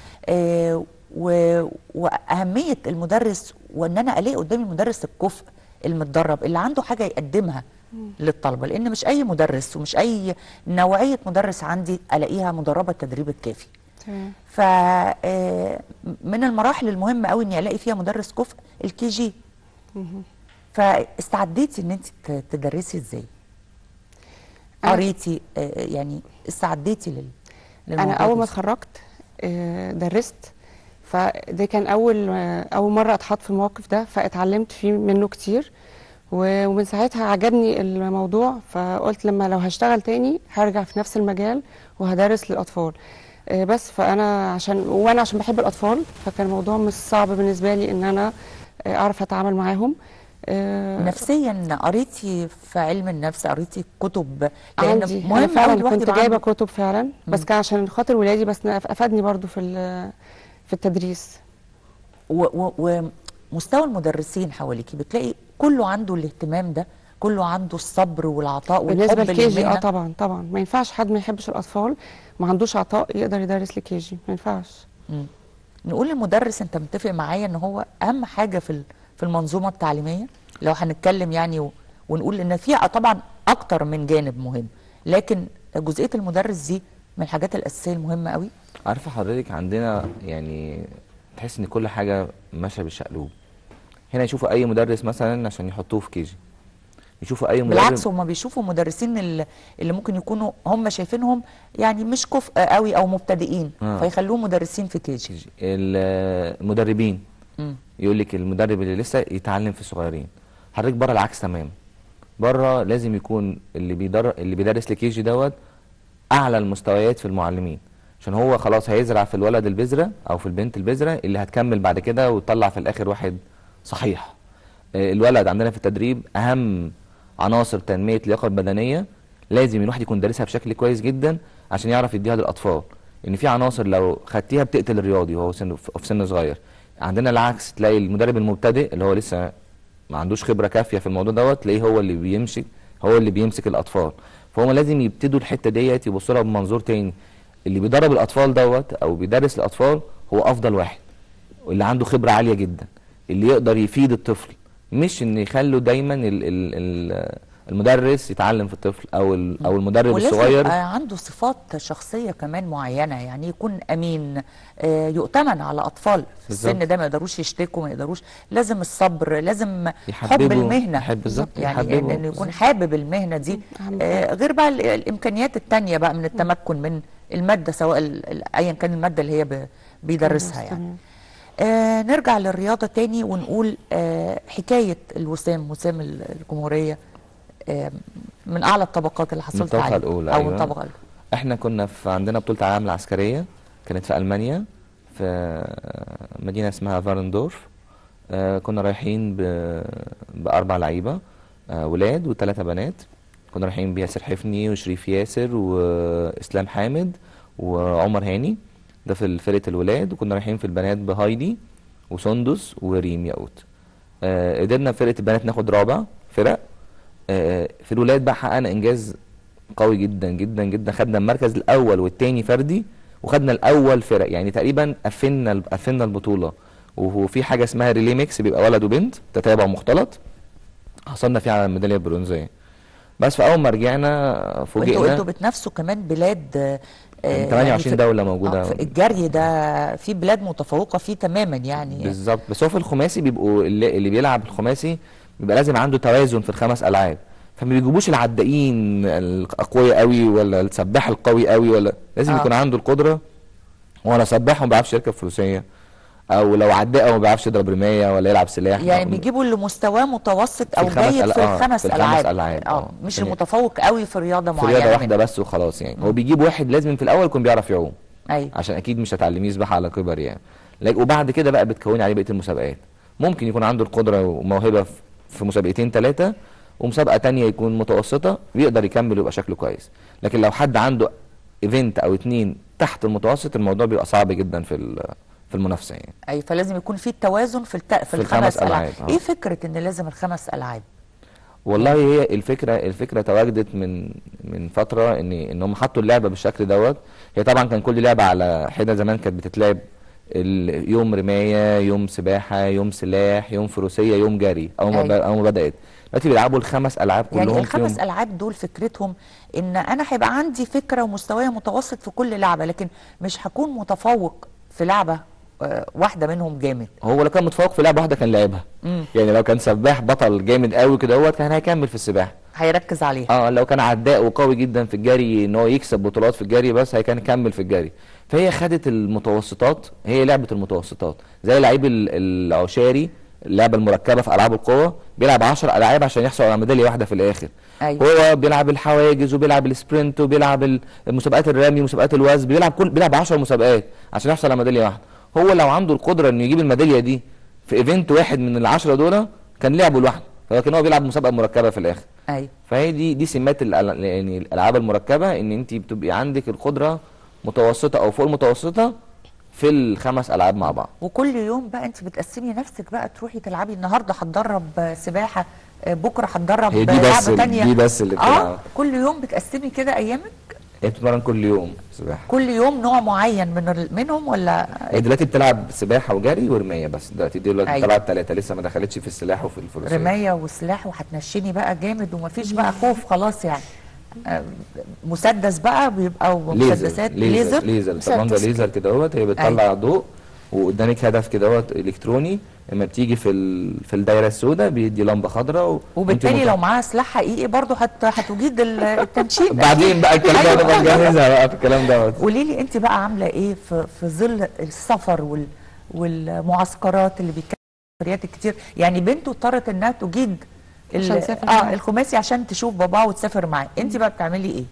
[SPEAKER 1] آه و- واهميه المدرس وان انا الاقي قدامي المدرس الكفء المتدرب اللي عنده حاجه يقدمها للطلبه لان مش اي مدرس ومش اي نوعيه مدرس عندي الاقيها مدربه التدريب الكافي
[SPEAKER 4] تمام
[SPEAKER 1] ف آه، من المراحل المهمه قوي اني الاقي فيها مدرس كفء الكي جي
[SPEAKER 4] مهم.
[SPEAKER 1] فاستعديتي ان انت ت- تدرسي ازاي
[SPEAKER 4] أنا-
[SPEAKER 1] قريتي آه، يعني استعديتي لل
[SPEAKER 4] انا
[SPEAKER 1] للموضوع
[SPEAKER 4] اول ما
[SPEAKER 1] ده؟
[SPEAKER 4] اتخرجت آه، درست فده كان اول آه، اول مره اتحط في الموقف ده فاتعلمت فيه منه كتير و- ومن ساعتها عجبني الموضوع فقلت لما لو هشتغل تاني هرجع في نفس المجال وهدرس للاطفال آه، بس فانا عشان وانا عشان بحب الاطفال فكان الموضوع مش صعب بالنسبه لي ان انا آه، اعرف اتعامل معاهم آه،
[SPEAKER 1] نفسيا قريتي في علم النفس قريتي كتب لان
[SPEAKER 4] عندي انا
[SPEAKER 1] مهم قوي
[SPEAKER 4] فعلا
[SPEAKER 1] الواحد
[SPEAKER 4] كنت
[SPEAKER 1] يبقى
[SPEAKER 4] جايبه
[SPEAKER 1] عنده-
[SPEAKER 4] كتب فعلا بس
[SPEAKER 1] مم.
[SPEAKER 4] كان عشان خاطر ولادي بس افادني برضو في ال- في التدريس
[SPEAKER 1] و- و- ومستوى المدرسين حواليكي بتلاقي كله عنده الاهتمام ده كله عنده الصبر والعطاء
[SPEAKER 4] بالنسبه
[SPEAKER 1] والحب
[SPEAKER 4] للكي جي اه
[SPEAKER 1] للمهنة.
[SPEAKER 4] طبعا طبعا ما ينفعش حد ما يحبش الاطفال ما عندوش عطاء يقدر يدرس لكي جي ما ينفعش
[SPEAKER 1] مم. نقول للمدرس انت متفق معايا ان هو اهم حاجه في ال- في المنظومه التعليميه لو هنتكلم يعني و- ونقول ان فيها طبعا اكتر من جانب مهم لكن جزئيه المدرس دي من الحاجات الاساسيه المهمه قوي
[SPEAKER 3] عارفة حضرتك عندنا يعني تحس ان كل حاجة ماشية بالشقلوب هنا يشوفوا اي مدرس مثلا عشان يحطوه في كيجي يشوفوا اي مدرب
[SPEAKER 1] بالعكس هم بيشوفوا مدرسين اللي, اللي ممكن يكونوا هم شايفينهم يعني مش كفء قوي او مبتدئين
[SPEAKER 3] آه.
[SPEAKER 1] فيخلوهم مدرسين في كيجي
[SPEAKER 3] ال- المدربين
[SPEAKER 1] مم.
[SPEAKER 3] يقول لك المدرب اللي لسه يتعلم في الصغيرين حضرتك بره العكس تمام بره لازم يكون اللي بيدر اللي بيدرس لكيجي دوت اعلى المستويات في المعلمين عشان هو خلاص هيزرع في الولد البذره او في البنت البذره اللي هتكمل بعد كده وتطلع في الاخر واحد صحيح آه، الولد عندنا في التدريب اهم عناصر تنميه اللياقه البدنيه لازم الواحد يكون دارسها بشكل كويس جدا عشان يعرف يديها للاطفال ان في عناصر لو خدتيها بتقتل الرياضي وهو سن في سن صغير عندنا العكس تلاقي المدرب المبتدئ اللي هو لسه ما عندوش خبره كافيه في الموضوع دوت تلاقيه هو اللي بيمشي هو اللي بيمسك الاطفال فهم لازم يبتدوا الحته ديت يبصوا لها بمنظور تاني اللي بيدرب الاطفال دوت او بيدرس الاطفال هو افضل واحد واللي عنده خبره عاليه جدا اللي يقدر يفيد الطفل مش ان يخلوا دايما ال ال ال المدرس يتعلم في الطفل او ال- او المدرب
[SPEAKER 1] ولازم
[SPEAKER 3] الصغير
[SPEAKER 1] يبقى عنده صفات شخصيه كمان معينه يعني يكون امين آه، يؤتمن على اطفال في
[SPEAKER 3] بالظبط.
[SPEAKER 1] السن ده ما يقدروش يشتكوا ما يقدروش لازم الصبر لازم حب
[SPEAKER 3] يحببوا-
[SPEAKER 1] المهنه
[SPEAKER 3] يحب- بالظبط،
[SPEAKER 1] يعني
[SPEAKER 3] يحببوا،
[SPEAKER 1] إن- انه يكون
[SPEAKER 3] بالظبط.
[SPEAKER 1] حابب المهنه دي آه، غير بقى ال- الامكانيات التانية بقى من التمكن من الماده سواء ال- ال- ايا كان الماده اللي هي ب- بيدرسها يعني آه نرجع للرياضة تاني ونقول آه حكاية الوسام وسام ال- الجمهورية آه من أعلى الطبقات اللي
[SPEAKER 3] من
[SPEAKER 1] حصلت
[SPEAKER 3] الطبقة
[SPEAKER 1] عليها
[SPEAKER 3] الأولى
[SPEAKER 1] أو
[SPEAKER 3] أيوة.
[SPEAKER 1] الطبقة الأولى
[SPEAKER 3] احنا كنا في عندنا بطولة العالم العسكرية كانت في ألمانيا في مدينة اسمها فارندورف آه، كنا رايحين ب- بأربع لعيبة آه، ولاد وثلاثة بنات كنا رايحين بياسر حفني وشريف ياسر وإسلام حامد وعمر هاني ده في فرقة الولاد وكنا رايحين في البنات بهايدي وسندس وريم ياقوت آه، قدرنا في فرقة البنات ناخد رابع فرق آه، في الولاد بقى حققنا إنجاز قوي جدا جدا جدا خدنا المركز الأول والتاني فردي وخدنا الأول فرق يعني تقريبا قفلنا قفلنا البطولة وفي حاجة اسمها ريلي ميكس بيبقى ولد وبنت تتابع مختلط حصلنا فيه على الميدالية البرونزية بس فأول ما رجعنا
[SPEAKER 1] وانتوا
[SPEAKER 3] فوجئنا
[SPEAKER 1] انتوا بتنافسوا كمان بلاد آه،
[SPEAKER 3] يعني
[SPEAKER 1] آه،
[SPEAKER 3] 28
[SPEAKER 1] في-
[SPEAKER 3] دولة موجودة.
[SPEAKER 1] آه، في الجري ده في بلاد متفوقة فيه تماما يعني
[SPEAKER 3] بالظبط بس هو في الخماسي بيبقوا اللي, اللي بيلعب الخماسي بيبقى لازم عنده توازن في الخمس العاب فما بيجيبوش العدائين الاقوياء قوي ولا السباح القوي قوي ولا لازم
[SPEAKER 1] آه.
[SPEAKER 3] يكون عنده القدره هو لا سباح وما بيعرفش يركب فروسيه او لو عداء وما بيعرفش يضرب رمايه ولا يلعب سلاح
[SPEAKER 1] يعني
[SPEAKER 3] أو-
[SPEAKER 1] بيجيبوا اللي مستواه متوسط او
[SPEAKER 3] الخمس
[SPEAKER 1] جيد
[SPEAKER 3] أل-
[SPEAKER 1] في
[SPEAKER 3] آه،
[SPEAKER 1] الخمس
[SPEAKER 3] في الخمس
[SPEAKER 1] العاب
[SPEAKER 3] ألعاب،
[SPEAKER 1] اه
[SPEAKER 3] آه.
[SPEAKER 1] مش
[SPEAKER 3] تمام.
[SPEAKER 1] المتفوق قوي في رياضه
[SPEAKER 3] في
[SPEAKER 1] معينه
[SPEAKER 3] رياضه واحده
[SPEAKER 1] منها.
[SPEAKER 3] بس وخلاص يعني هو بيجيب واحد لازم في الاول يكون بيعرف يعوم
[SPEAKER 1] ايوه
[SPEAKER 3] عشان اكيد مش هتعلميه سباحه على كبر يعني لك- وبعد كده بقى بتكوني عليه بقيه المسابقات ممكن يكون عنده القدره وموهبه في- في مسابقتين ثلاثه ومسابقه تانية يكون متوسطه بيقدر يكمل ويبقى شكله كويس لكن لو حد عنده ايفنت او اتنين تحت المتوسط الموضوع بيبقى صعب جدا في ال- في المنافسه يعني
[SPEAKER 1] اي فلازم يكون في التوازن في الت... في,
[SPEAKER 3] في
[SPEAKER 1] الخمس
[SPEAKER 3] الخمس
[SPEAKER 1] العاب
[SPEAKER 3] ألعاب، آه.
[SPEAKER 1] ايه فكره ان لازم الخمس العاب
[SPEAKER 3] والله هي الفكره الفكره تواجدت من من فتره ان ان هم حطوا اللعبه بالشكل دوت هي طبعا كان كل لعبه على حده زمان كانت بتتلعب ال- يوم رمايه يوم سباحه يوم سلاح يوم فروسيه يوم جري اول ما ب-
[SPEAKER 1] أيوة.
[SPEAKER 3] اول ما بدات دلوقتي بيلعبوا الخمس العاب كلهم
[SPEAKER 1] يعني
[SPEAKER 3] فيهم
[SPEAKER 1] الخمس العاب دول فكرتهم ان انا هيبقى عندي فكره ومستواي متوسط في كل لعبه لكن مش هكون متفوق في لعبه آه، واحده منهم جامد
[SPEAKER 3] هو لو كان متفوق في لعبه واحده كان لعبها
[SPEAKER 1] مم.
[SPEAKER 3] يعني لو كان سباح بطل جامد قوي كده هو كان هيكمل في السباحه
[SPEAKER 1] هيركز عليها
[SPEAKER 3] اه لو كان عداء وقوي جدا في الجري ان هو يكسب بطولات في الجري بس هي كان يكمل في الجري فهي خدت المتوسطات هي لعبه المتوسطات زي لعيب ال- العشاري اللعبه المركبه في العاب القوه بيلعب 10 العاب عشان يحصل على ميداليه واحده في الاخر
[SPEAKER 1] أيوة.
[SPEAKER 3] هو بيلعب الحواجز وبيلعب السبرنت وبيلعب ال- مسابقات الرمي ومسابقات الوثب بيلعب كل بيلعب 10 مسابقات عشان يحصل على ميداليه واحده هو لو عنده القدره انه يجيب الميداليه دي في ايفنت واحد من العشرة دول كان لعبه لوحده فلكن هو بيلعب مسابقه مركبه في الاخر
[SPEAKER 1] ايوه
[SPEAKER 3] فهي دي دي سمات الأل- يعني الالعاب المركبه ان انت بتبقي عندك القدره متوسطه او فوق المتوسطه في الخمس العاب مع بعض
[SPEAKER 1] وكل يوم بقى انت بتقسمي نفسك بقى تروحي تلعبي النهارده هتدرب آه، سباحه آه، بكره هتدرب
[SPEAKER 3] هي دي
[SPEAKER 1] آه،
[SPEAKER 3] بس
[SPEAKER 1] لعبه تانية
[SPEAKER 3] دي بس اللي
[SPEAKER 1] اه
[SPEAKER 3] بتلعب
[SPEAKER 1] كل يوم بتقسمي كده ايامك
[SPEAKER 3] هي بتتمرن كل يوم سباحه
[SPEAKER 1] كل يوم نوع معين من ال- منهم ولا
[SPEAKER 3] هي دلوقتي بتلعب سباحه وجري ورمايه بس دلوقتي دي دلوقتي
[SPEAKER 1] أيوة.
[SPEAKER 3] بتلعب ثلاثه لسه ما دخلتش في السلاح وفي الفروسيه
[SPEAKER 1] رمايه وسلاح وهتنشني بقى جامد ومفيش بقى خوف خلاص يعني آه، مسدس بقى بيبقى
[SPEAKER 3] ليزر
[SPEAKER 1] مسدسات
[SPEAKER 3] ليزر ليزر طبعا ده
[SPEAKER 1] مسدس
[SPEAKER 3] ليزر كده اهوت هي بتطلع
[SPEAKER 1] أيوة.
[SPEAKER 3] ضوء وقدامك هدف كده اهوت الكتروني لما بتيجي في ال... في الدايره السوداء بيدي لمبه خضراء و...
[SPEAKER 1] وبالتالي
[SPEAKER 3] وأنت
[SPEAKER 1] لو معاها سلاح حقيقي برضه هت... هتجيد ال- التنشين
[SPEAKER 3] بعدين بقى الكلام ده نبقى نجهزها بقى في الكلام دوت
[SPEAKER 1] قولي لي انت بقى عامله ايه في في ظل السفر وال والمعسكرات اللي بيتكلم سفريات كتير يعني بنته اضطرت انها تجيد ال-
[SPEAKER 4] عشان تسافر
[SPEAKER 1] اه
[SPEAKER 4] معاه.
[SPEAKER 1] الخماسي عشان تشوف باباه وتسافر معاه انت بقى بتعملي ايه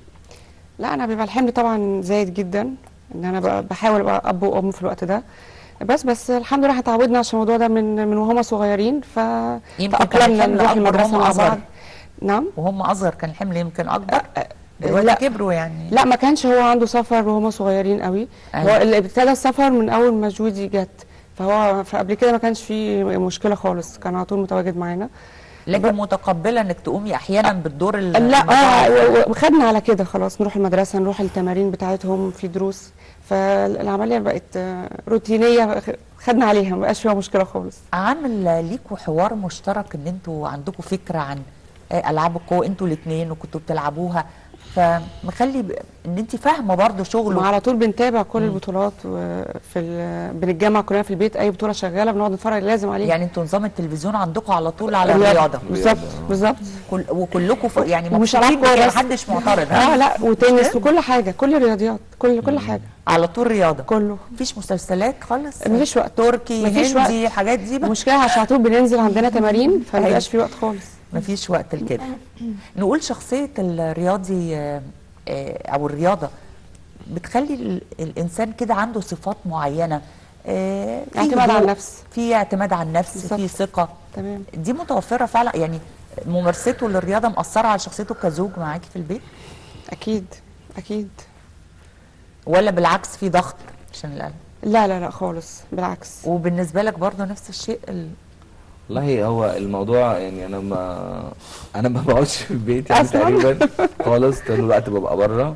[SPEAKER 4] لا انا بيبقى الحمل طبعا زايد جدا ان انا بقى بحاول ابقى اب وام في الوقت ده بس بس الحمد لله اتعودنا عشان الموضوع ده من من وهما صغيرين ف
[SPEAKER 1] يمكن كان
[SPEAKER 4] تأقلمنا
[SPEAKER 1] الحمل
[SPEAKER 4] نروح
[SPEAKER 1] أكبر
[SPEAKER 4] المدرسه
[SPEAKER 1] وهم
[SPEAKER 4] مع
[SPEAKER 1] أصغر.
[SPEAKER 4] بعض نعم
[SPEAKER 1] وهم اصغر كان الحمل يمكن اكبر دلوقتي
[SPEAKER 4] لا.
[SPEAKER 1] كبروا يعني
[SPEAKER 4] لا ما كانش هو عنده سفر وهما صغيرين قوي
[SPEAKER 1] أيوة.
[SPEAKER 4] هو اللي ابتدى السفر من اول ما جودي جت فهو فقبل كده ما كانش في مشكله خالص كان على طول متواجد معانا
[SPEAKER 1] لكن متقبله انك تقومي احيانا بالدور ال-
[SPEAKER 4] لا
[SPEAKER 1] المضاعف.
[SPEAKER 4] اه و- وخدنا على كده خلاص نروح المدرسه نروح التمارين بتاعتهم في دروس فالعمليه بقت آه، روتينيه خدنا عليها ما بقاش فيها مشكله خالص
[SPEAKER 1] عامل ليكوا حوار مشترك ان انتوا عندكم فكره عن آه، العاب القوه انتوا الاثنين وكنتوا بتلعبوها فمخلي ب- ان انت فاهمه برضه شغله
[SPEAKER 4] وعلى طول بنتابع كل البطولات وفي ال- بنتجمع كلنا في البيت اي بطوله شغاله بنقعد نتفرج لازم عليها
[SPEAKER 1] يعني انتوا نظام التلفزيون عندكم على طول على
[SPEAKER 4] الرياضة.
[SPEAKER 1] الرياضه
[SPEAKER 4] بالظبط بالظبط
[SPEAKER 1] كل وكلكم ف... يعني
[SPEAKER 4] ومش
[SPEAKER 1] مبسوطين
[SPEAKER 4] ألعاب قوة
[SPEAKER 1] بكده،
[SPEAKER 4] بس.
[SPEAKER 1] محدش معترض
[SPEAKER 4] اه لا وتنس وكل حاجه كل الرياضيات كل كل حاجه
[SPEAKER 1] على طول رياضه
[SPEAKER 4] كله
[SPEAKER 1] مفيش مسلسلات خالص
[SPEAKER 4] مفيش وقت
[SPEAKER 1] تركي
[SPEAKER 4] مفيش
[SPEAKER 1] هندي
[SPEAKER 4] وقت.
[SPEAKER 1] الحاجات دي بقى
[SPEAKER 4] المشكله عشان على طول بننزل عندنا تمارين فمبقاش في وقت خالص
[SPEAKER 1] مفيش وقت لكده نقول شخصيه الرياضي آه، آه، او الرياضه بتخلي ال- الانسان كده عنده صفات معينه آه، في
[SPEAKER 4] اعتماد على
[SPEAKER 1] هدوء،
[SPEAKER 4] النفس.
[SPEAKER 1] في اعتماد على النفس
[SPEAKER 4] بالظبط.
[SPEAKER 1] في ثقه
[SPEAKER 4] تمام
[SPEAKER 1] دي متوفره فعلا يعني ممارسته للرياضه مأثره على شخصيته كزوج معاكي في البيت
[SPEAKER 4] اكيد اكيد
[SPEAKER 1] ولا بالعكس في ضغط عشان القلب
[SPEAKER 4] لا لا لا خالص بالعكس
[SPEAKER 1] وبالنسبه لك برضه نفس الشيء ال...
[SPEAKER 3] والله هو الموضوع يعني انا ما انا ما بقعدش في البيت يعني
[SPEAKER 4] أصلاً؟
[SPEAKER 3] تقريبا خالص طول الوقت ببقى بره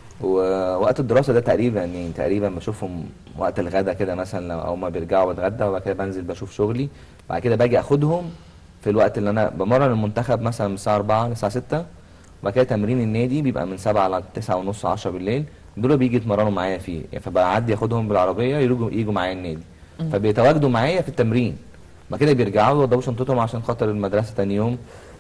[SPEAKER 3] ووقت الدراسه ده تقريبا يعني تقريبا بشوفهم وقت الغدا كده مثلا لو هما بيرجعوا بتغدى وبعد كده بنزل بشوف شغلي بعد كده باجي اخدهم في الوقت اللي انا بمرن المنتخب مثلا من الساعه 4 للساعه 6 وبعد كده تمرين النادي بيبقى من 7 ل 9 ونص 10 بالليل دول بيجي يتمرنوا معايا فيه يعني فبعدي اخدهم بالعربيه يجوا يجوا معايا النادي
[SPEAKER 1] مم.
[SPEAKER 3] فبيتواجدوا معايا في التمرين بعد كده بيرجعوا يوضبوا شنطتهم عشان خاطر المدرسه تاني يوم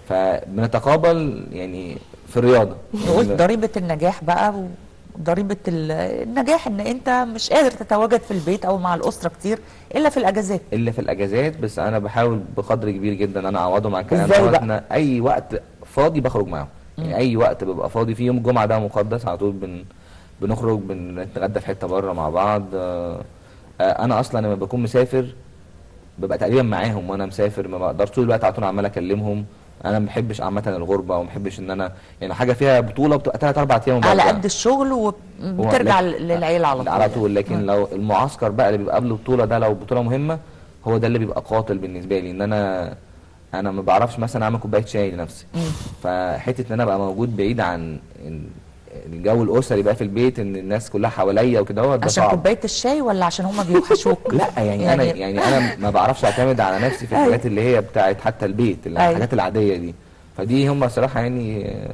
[SPEAKER 3] فبنتقابل يعني في الرياضه
[SPEAKER 1] نقول ضريبه النجاح بقى وضريبه ال- النجاح ان انت مش قادر تتواجد في البيت او مع الاسره كتير الا في الاجازات
[SPEAKER 3] الا في الاجازات بس انا بحاول بقدر كبير جدا انا اعوضهم عن الكلام
[SPEAKER 1] إزاي
[SPEAKER 3] دوت
[SPEAKER 1] بقى؟
[SPEAKER 3] أنا اي وقت فاضي بخرج معاهم يعني اي وقت ببقى فاضي فيه يوم الجمعه ده مقدس على طول بن بنخرج بنتغدى في حته بره مع بعض آه، آه، انا اصلا لما بكون مسافر ببقى تقريبا معاهم وانا مسافر ما بقدرش طول الوقت على طول عمال اكلمهم انا ما بحبش عامه الغربه وما بحبش ان انا يعني حاجه فيها بطوله بتبقى ثلاث اربع ايام
[SPEAKER 1] على
[SPEAKER 3] وبرجع.
[SPEAKER 1] قد الشغل وبترجع
[SPEAKER 3] لكن-
[SPEAKER 1] للعيله على طول
[SPEAKER 3] على طول لكن لو المعسكر بقى اللي بيبقى قبل البطوله ده لو بطوله مهمه هو ده اللي بيبقى قاتل بالنسبه لي ان انا انا ما بعرفش مثلا اعمل كوبايه شاي لنفسي فحته ان انا ابقى موجود بعيد عن ال- الجو الاسري بقى في البيت ان الناس كلها حواليا وكده هو ده
[SPEAKER 1] عشان
[SPEAKER 3] صعب
[SPEAKER 1] كوبايه الشاي ولا عشان هما بيوحشوك
[SPEAKER 3] لا يعني, انا يعني انا ما بعرفش اعتمد على نفسي في
[SPEAKER 1] أيوة.
[SPEAKER 3] الحاجات اللي هي بتاعت حتى البيت اللي
[SPEAKER 1] أيوة.
[SPEAKER 3] الحاجات العاديه دي فدي هم صراحه يعني آه،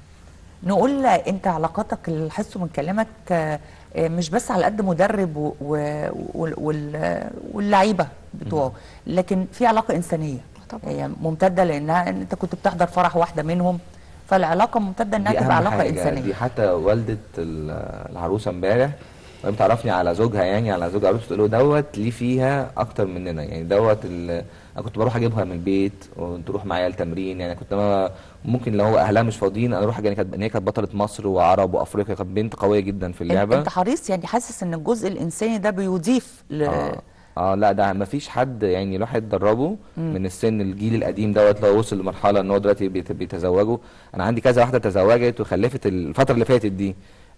[SPEAKER 1] نقول انت علاقاتك اللي حسه من كلامك آه، آه، مش بس على قد مدرب و- و- وال- وال- واللعيبه بتوعه لكن في علاقه انسانيه هي ممتده لانها إن انت كنت بتحضر فرح واحده منهم فالعلاقه ممتده انها
[SPEAKER 3] دي
[SPEAKER 1] تبقى
[SPEAKER 3] أهم
[SPEAKER 1] علاقه
[SPEAKER 3] حاجة.
[SPEAKER 1] انسانيه
[SPEAKER 3] دي حتى والدة ال- العروسة امبارح وهي بتعرفني على زوجها يعني على زوج عروسة تقول له دوت ليه فيها أكتر مننا يعني دوت ال- أنا كنت بروح أجيبها من البيت وتروح معايا التمرين يعني كنت ما ممكن لو هو أهلها مش فاضيين أنا أروح أجي كانت هي كانت بطلة مصر وعرب وأفريقيا كانت بنت قوية جدا في
[SPEAKER 1] انت
[SPEAKER 3] اللعبة
[SPEAKER 1] انت حريص يعني حاسس ان الجزء الانساني ده بيضيف ل...
[SPEAKER 3] اه اه لا ده ما فيش حد يعني الواحد دربه
[SPEAKER 1] مم.
[SPEAKER 3] من السن الجيل القديم دوت لو وصل لمرحله ان هو دلوقتي بيت- بيتزوجوا انا عندي كذا واحده تزوجت وخلفت الفتره اللي فاتت دي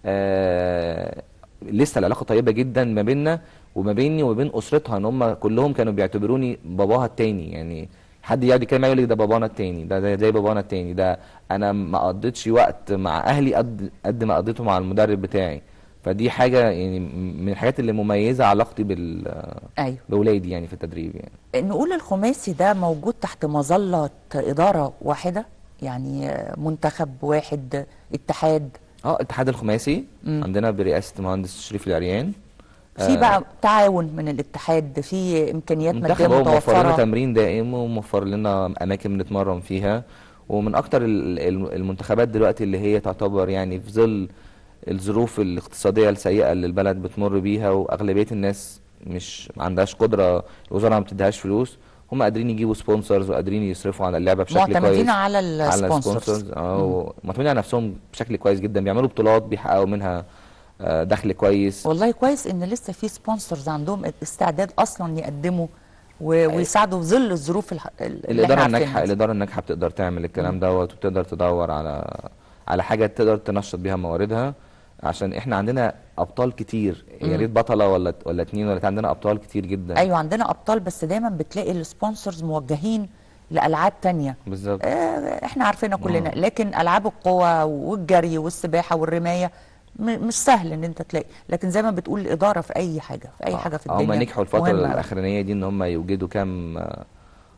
[SPEAKER 3] آه لسه العلاقه طيبه جدا ما بيننا وما بيني وما بين اسرتها ان هم كلهم كانوا بيعتبروني باباها التاني يعني حد يقعد يتكلم معايا يقول لي ده بابانا التاني ده زي, زي بابانا التاني ده انا ما قضيتش وقت مع اهلي قد قد ما قضيته مع المدرب بتاعي فدي حاجه يعني من الحاجات اللي مميزه علاقتي بال
[SPEAKER 1] ايوه
[SPEAKER 3] باولادي يعني في التدريب يعني
[SPEAKER 1] نقول الخماسي ده موجود تحت مظله اداره واحده يعني آه، منتخب واحد اتحاد
[SPEAKER 3] اه الاتحاد الخماسي
[SPEAKER 1] مم.
[SPEAKER 3] عندنا برئاسه المهندس شريف العريان
[SPEAKER 1] في بقى تعاون من الاتحاد في امكانيات ماديه
[SPEAKER 3] منتخب هو موفر لنا
[SPEAKER 1] متوفره
[SPEAKER 3] تمرين دائم وموفر لنا اماكن بنتمرن فيها ومن اكتر ال- ال- المنتخبات دلوقتي اللي هي تعتبر يعني في ظل الظروف الاقتصاديه السيئه اللي البلد بتمر بيها واغلبيه الناس مش ما عندهاش قدره الوزاره ما بتديهاش فلوس هم قادرين يجيبوا سبونسرز وقادرين يصرفوا على اللعبه بشكل كويس
[SPEAKER 1] معتمدين على
[SPEAKER 3] على
[SPEAKER 1] السبونسرز
[SPEAKER 3] السبونسرز اه معتمدين على نفسهم بشكل كويس جدا بيعملوا بطولات بيحققوا منها آه، دخل كويس
[SPEAKER 1] والله كويس ان لسه في سبونسرز عندهم استعداد اصلا يقدموا و- ويساعدوا في ظل الظروف الح- اللي احنا
[SPEAKER 3] الاداره
[SPEAKER 1] عارفينها
[SPEAKER 3] الناجحه
[SPEAKER 1] دي.
[SPEAKER 3] الاداره الناجحه بتقدر تعمل الكلام دوت وبتقدر تدور على على حاجه تقدر تنشط بيها مواردها عشان احنا عندنا ابطال كتير يا
[SPEAKER 1] مم.
[SPEAKER 3] ريت بطله ولا ولا اتنين ولا عندنا ابطال كتير جدا
[SPEAKER 1] ايوه عندنا ابطال بس دايما بتلاقي السبونسرز موجهين لالعاب تانية
[SPEAKER 3] بالظبط
[SPEAKER 1] آه، احنا عارفينها كلنا
[SPEAKER 3] آه.
[SPEAKER 1] لكن العاب القوى والجري والسباحه والرمايه م- مش سهل ان انت تلاقي لكن زي ما بتقول الاداره في اي حاجه في اي حاجه في الدنيا
[SPEAKER 3] هم نجحوا الفتره
[SPEAKER 1] مهمة أوي.
[SPEAKER 3] الاخرانيه دي ان هم يوجدوا كام آه،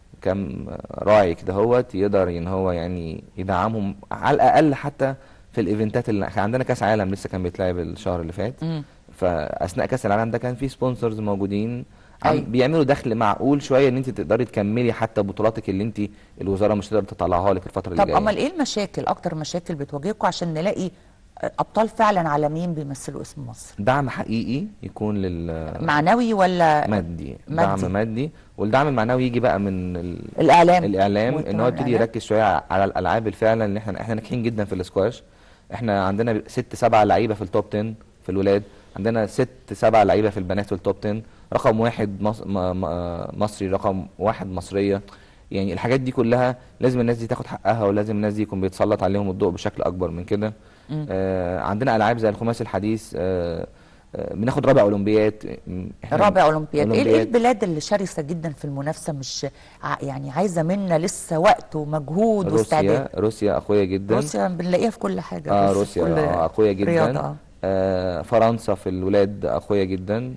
[SPEAKER 3] كم راعي كده هوت يقدر ان هو يعني يدعمهم على الاقل حتى في الايفنتات اللي كان عندنا كاس عالم لسه كان بيتلعب الشهر اللي فات
[SPEAKER 1] مم.
[SPEAKER 3] فاثناء كاس العالم ده كان في سبونسرز موجودين عم
[SPEAKER 1] أيوة.
[SPEAKER 3] بيعملوا دخل معقول شويه ان انت تقدري تكملي حتى بطولاتك اللي انت الوزاره مش تقدر تطلعها لك الفتره اللي
[SPEAKER 1] طب
[SPEAKER 3] جايه
[SPEAKER 1] امال ايه المشاكل اكتر مشاكل بتواجهكم عشان نلاقي ابطال فعلا عالميين بيمثلوا اسم مصر
[SPEAKER 3] دعم حقيقي يكون لل
[SPEAKER 1] معنوي ولا
[SPEAKER 3] مادي
[SPEAKER 1] مادي.
[SPEAKER 3] دعم مادي والدعم المعنوي يجي بقى من ال...
[SPEAKER 1] الاعلام
[SPEAKER 3] الاعلام ان
[SPEAKER 1] واهتمام
[SPEAKER 3] هو يبتدي
[SPEAKER 1] الإعلام.
[SPEAKER 3] يركز شويه على الالعاب اللي فعلا اللي احنا احنا ناجحين جدا في الاسكواش احنا عندنا ست سبع لعيبه في التوب 10 في الولاد عندنا ست سبع لعيبه في البنات في التوب 10 رقم واحد مص... م... م... مصري رقم واحد مصريه يعني الحاجات دي كلها لازم الناس دي تاخد حقها ولازم الناس دي يكون بيتسلط عليهم الضوء بشكل اكبر من كده
[SPEAKER 1] مم.
[SPEAKER 3] آه عندنا العاب زي الخماسي الحديث آه آه بناخد رابع اولمبياد إحنا-
[SPEAKER 1] رابع اولمبياد ايه إيه
[SPEAKER 3] أولمبياد.
[SPEAKER 1] البلاد اللي شرسه جدا في المنافسه مش ع- يعني عايزه منا لسه وقت ومجهود واستعداد
[SPEAKER 3] روسيا روسيا اقويه جدا
[SPEAKER 1] روسيا بنلاقيها في كل حاجه
[SPEAKER 3] اه
[SPEAKER 1] بص، في
[SPEAKER 3] روسيا
[SPEAKER 1] كل
[SPEAKER 3] آه اقويه جدا
[SPEAKER 1] رياضه آه.
[SPEAKER 3] آه فرنسا في الولاد اقويه جدا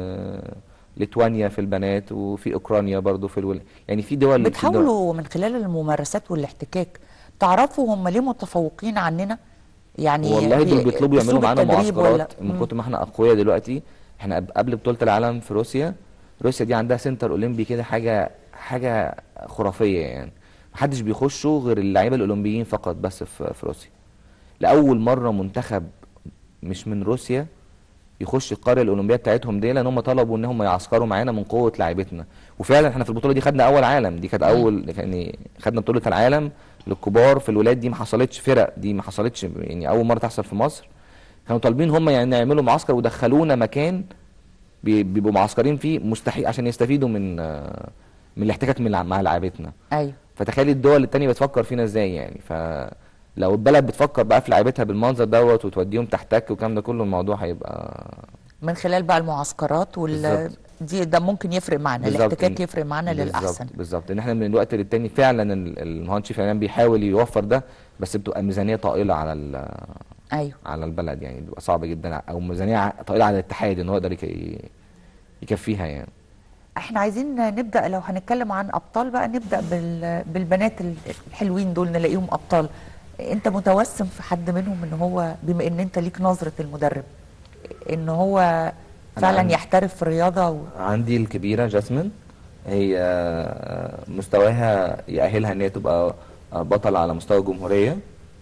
[SPEAKER 3] آه ليتوانيا في البنات وفي اوكرانيا برضو في الولاد يعني في دول في دول-
[SPEAKER 1] بتحاولوا من خلال الممارسات والاحتكاك تعرفوا هم ليه متفوقين عننا يعني
[SPEAKER 3] والله دول
[SPEAKER 1] ب-
[SPEAKER 3] بيطلبوا يعملوا
[SPEAKER 1] أسلوب
[SPEAKER 3] معانا
[SPEAKER 1] التدريب ولا-
[SPEAKER 3] معسكرات من
[SPEAKER 1] مم.
[SPEAKER 3] كتر ما احنا اقوياء دلوقتي احنا قب- قبل بطولة العالم في روسيا روسيا دي عندها سنتر اولمبي كده حاجة حاجة خرافية يعني محدش بيخشوا غير اللعيبة الاولمبيين فقط بس في في روسيا لأول مرة منتخب مش من روسيا يخش القريه الاولمبيه بتاعتهم دي لان هم طلبوا ان هم يعسكروا معانا من قوه لعيبتنا وفعلا احنا في البطوله دي خدنا اول عالم دي كانت اول يعني خدنا بطوله العالم للكبار في الولاد دي ما حصلتش فرق دي ما حصلتش يعني اول مره تحصل في مصر كانوا طالبين هم يعني يعملوا معسكر ودخلونا مكان بي- بيبقوا معسكرين فيه مستحيل عشان يستفيدوا من آه، من الاحتكاك من مع لعيبتنا
[SPEAKER 1] ايوه
[SPEAKER 3] فتخيلي الدول التانية بتفكر فينا ازاي يعني فلو البلد بتفكر بقى في لعيبتها بالمنظر دوت وتوديهم تحتك والكلام ده كله الموضوع هيبقى
[SPEAKER 1] من خلال بقى المعسكرات وال
[SPEAKER 3] بالظبط.
[SPEAKER 1] دي ده ممكن يفرق معانا
[SPEAKER 3] بالظبط.
[SPEAKER 1] الاحتكاك يفرق معانا
[SPEAKER 3] بالظبط
[SPEAKER 1] للاحسن
[SPEAKER 3] بالظبط ان احنا من الوقت للتاني فعلا ال- المهندس شريف الاعلام بيحاول يوفر ده بس بتبقى ميزانيه طائله على ال-
[SPEAKER 1] ايوه
[SPEAKER 3] على البلد يعني بيبقى صعب جدا او ميزانيه ع- طائله على الاتحاد ان هو يقدر يك- يكفيها يعني
[SPEAKER 1] احنا عايزين نبدا لو هنتكلم عن ابطال بقى نبدا بال... بالبنات الحلوين دول نلاقيهم ابطال انت متوسم في حد منهم ان هو بما ان انت ليك نظره المدرب ان هو فعلا
[SPEAKER 3] عندي-
[SPEAKER 1] يحترف في الرياضه و...
[SPEAKER 3] عندي الكبيره جاسمين هي مستواها يأهلها ان هي تبقى بطل على مستوى الجمهوريه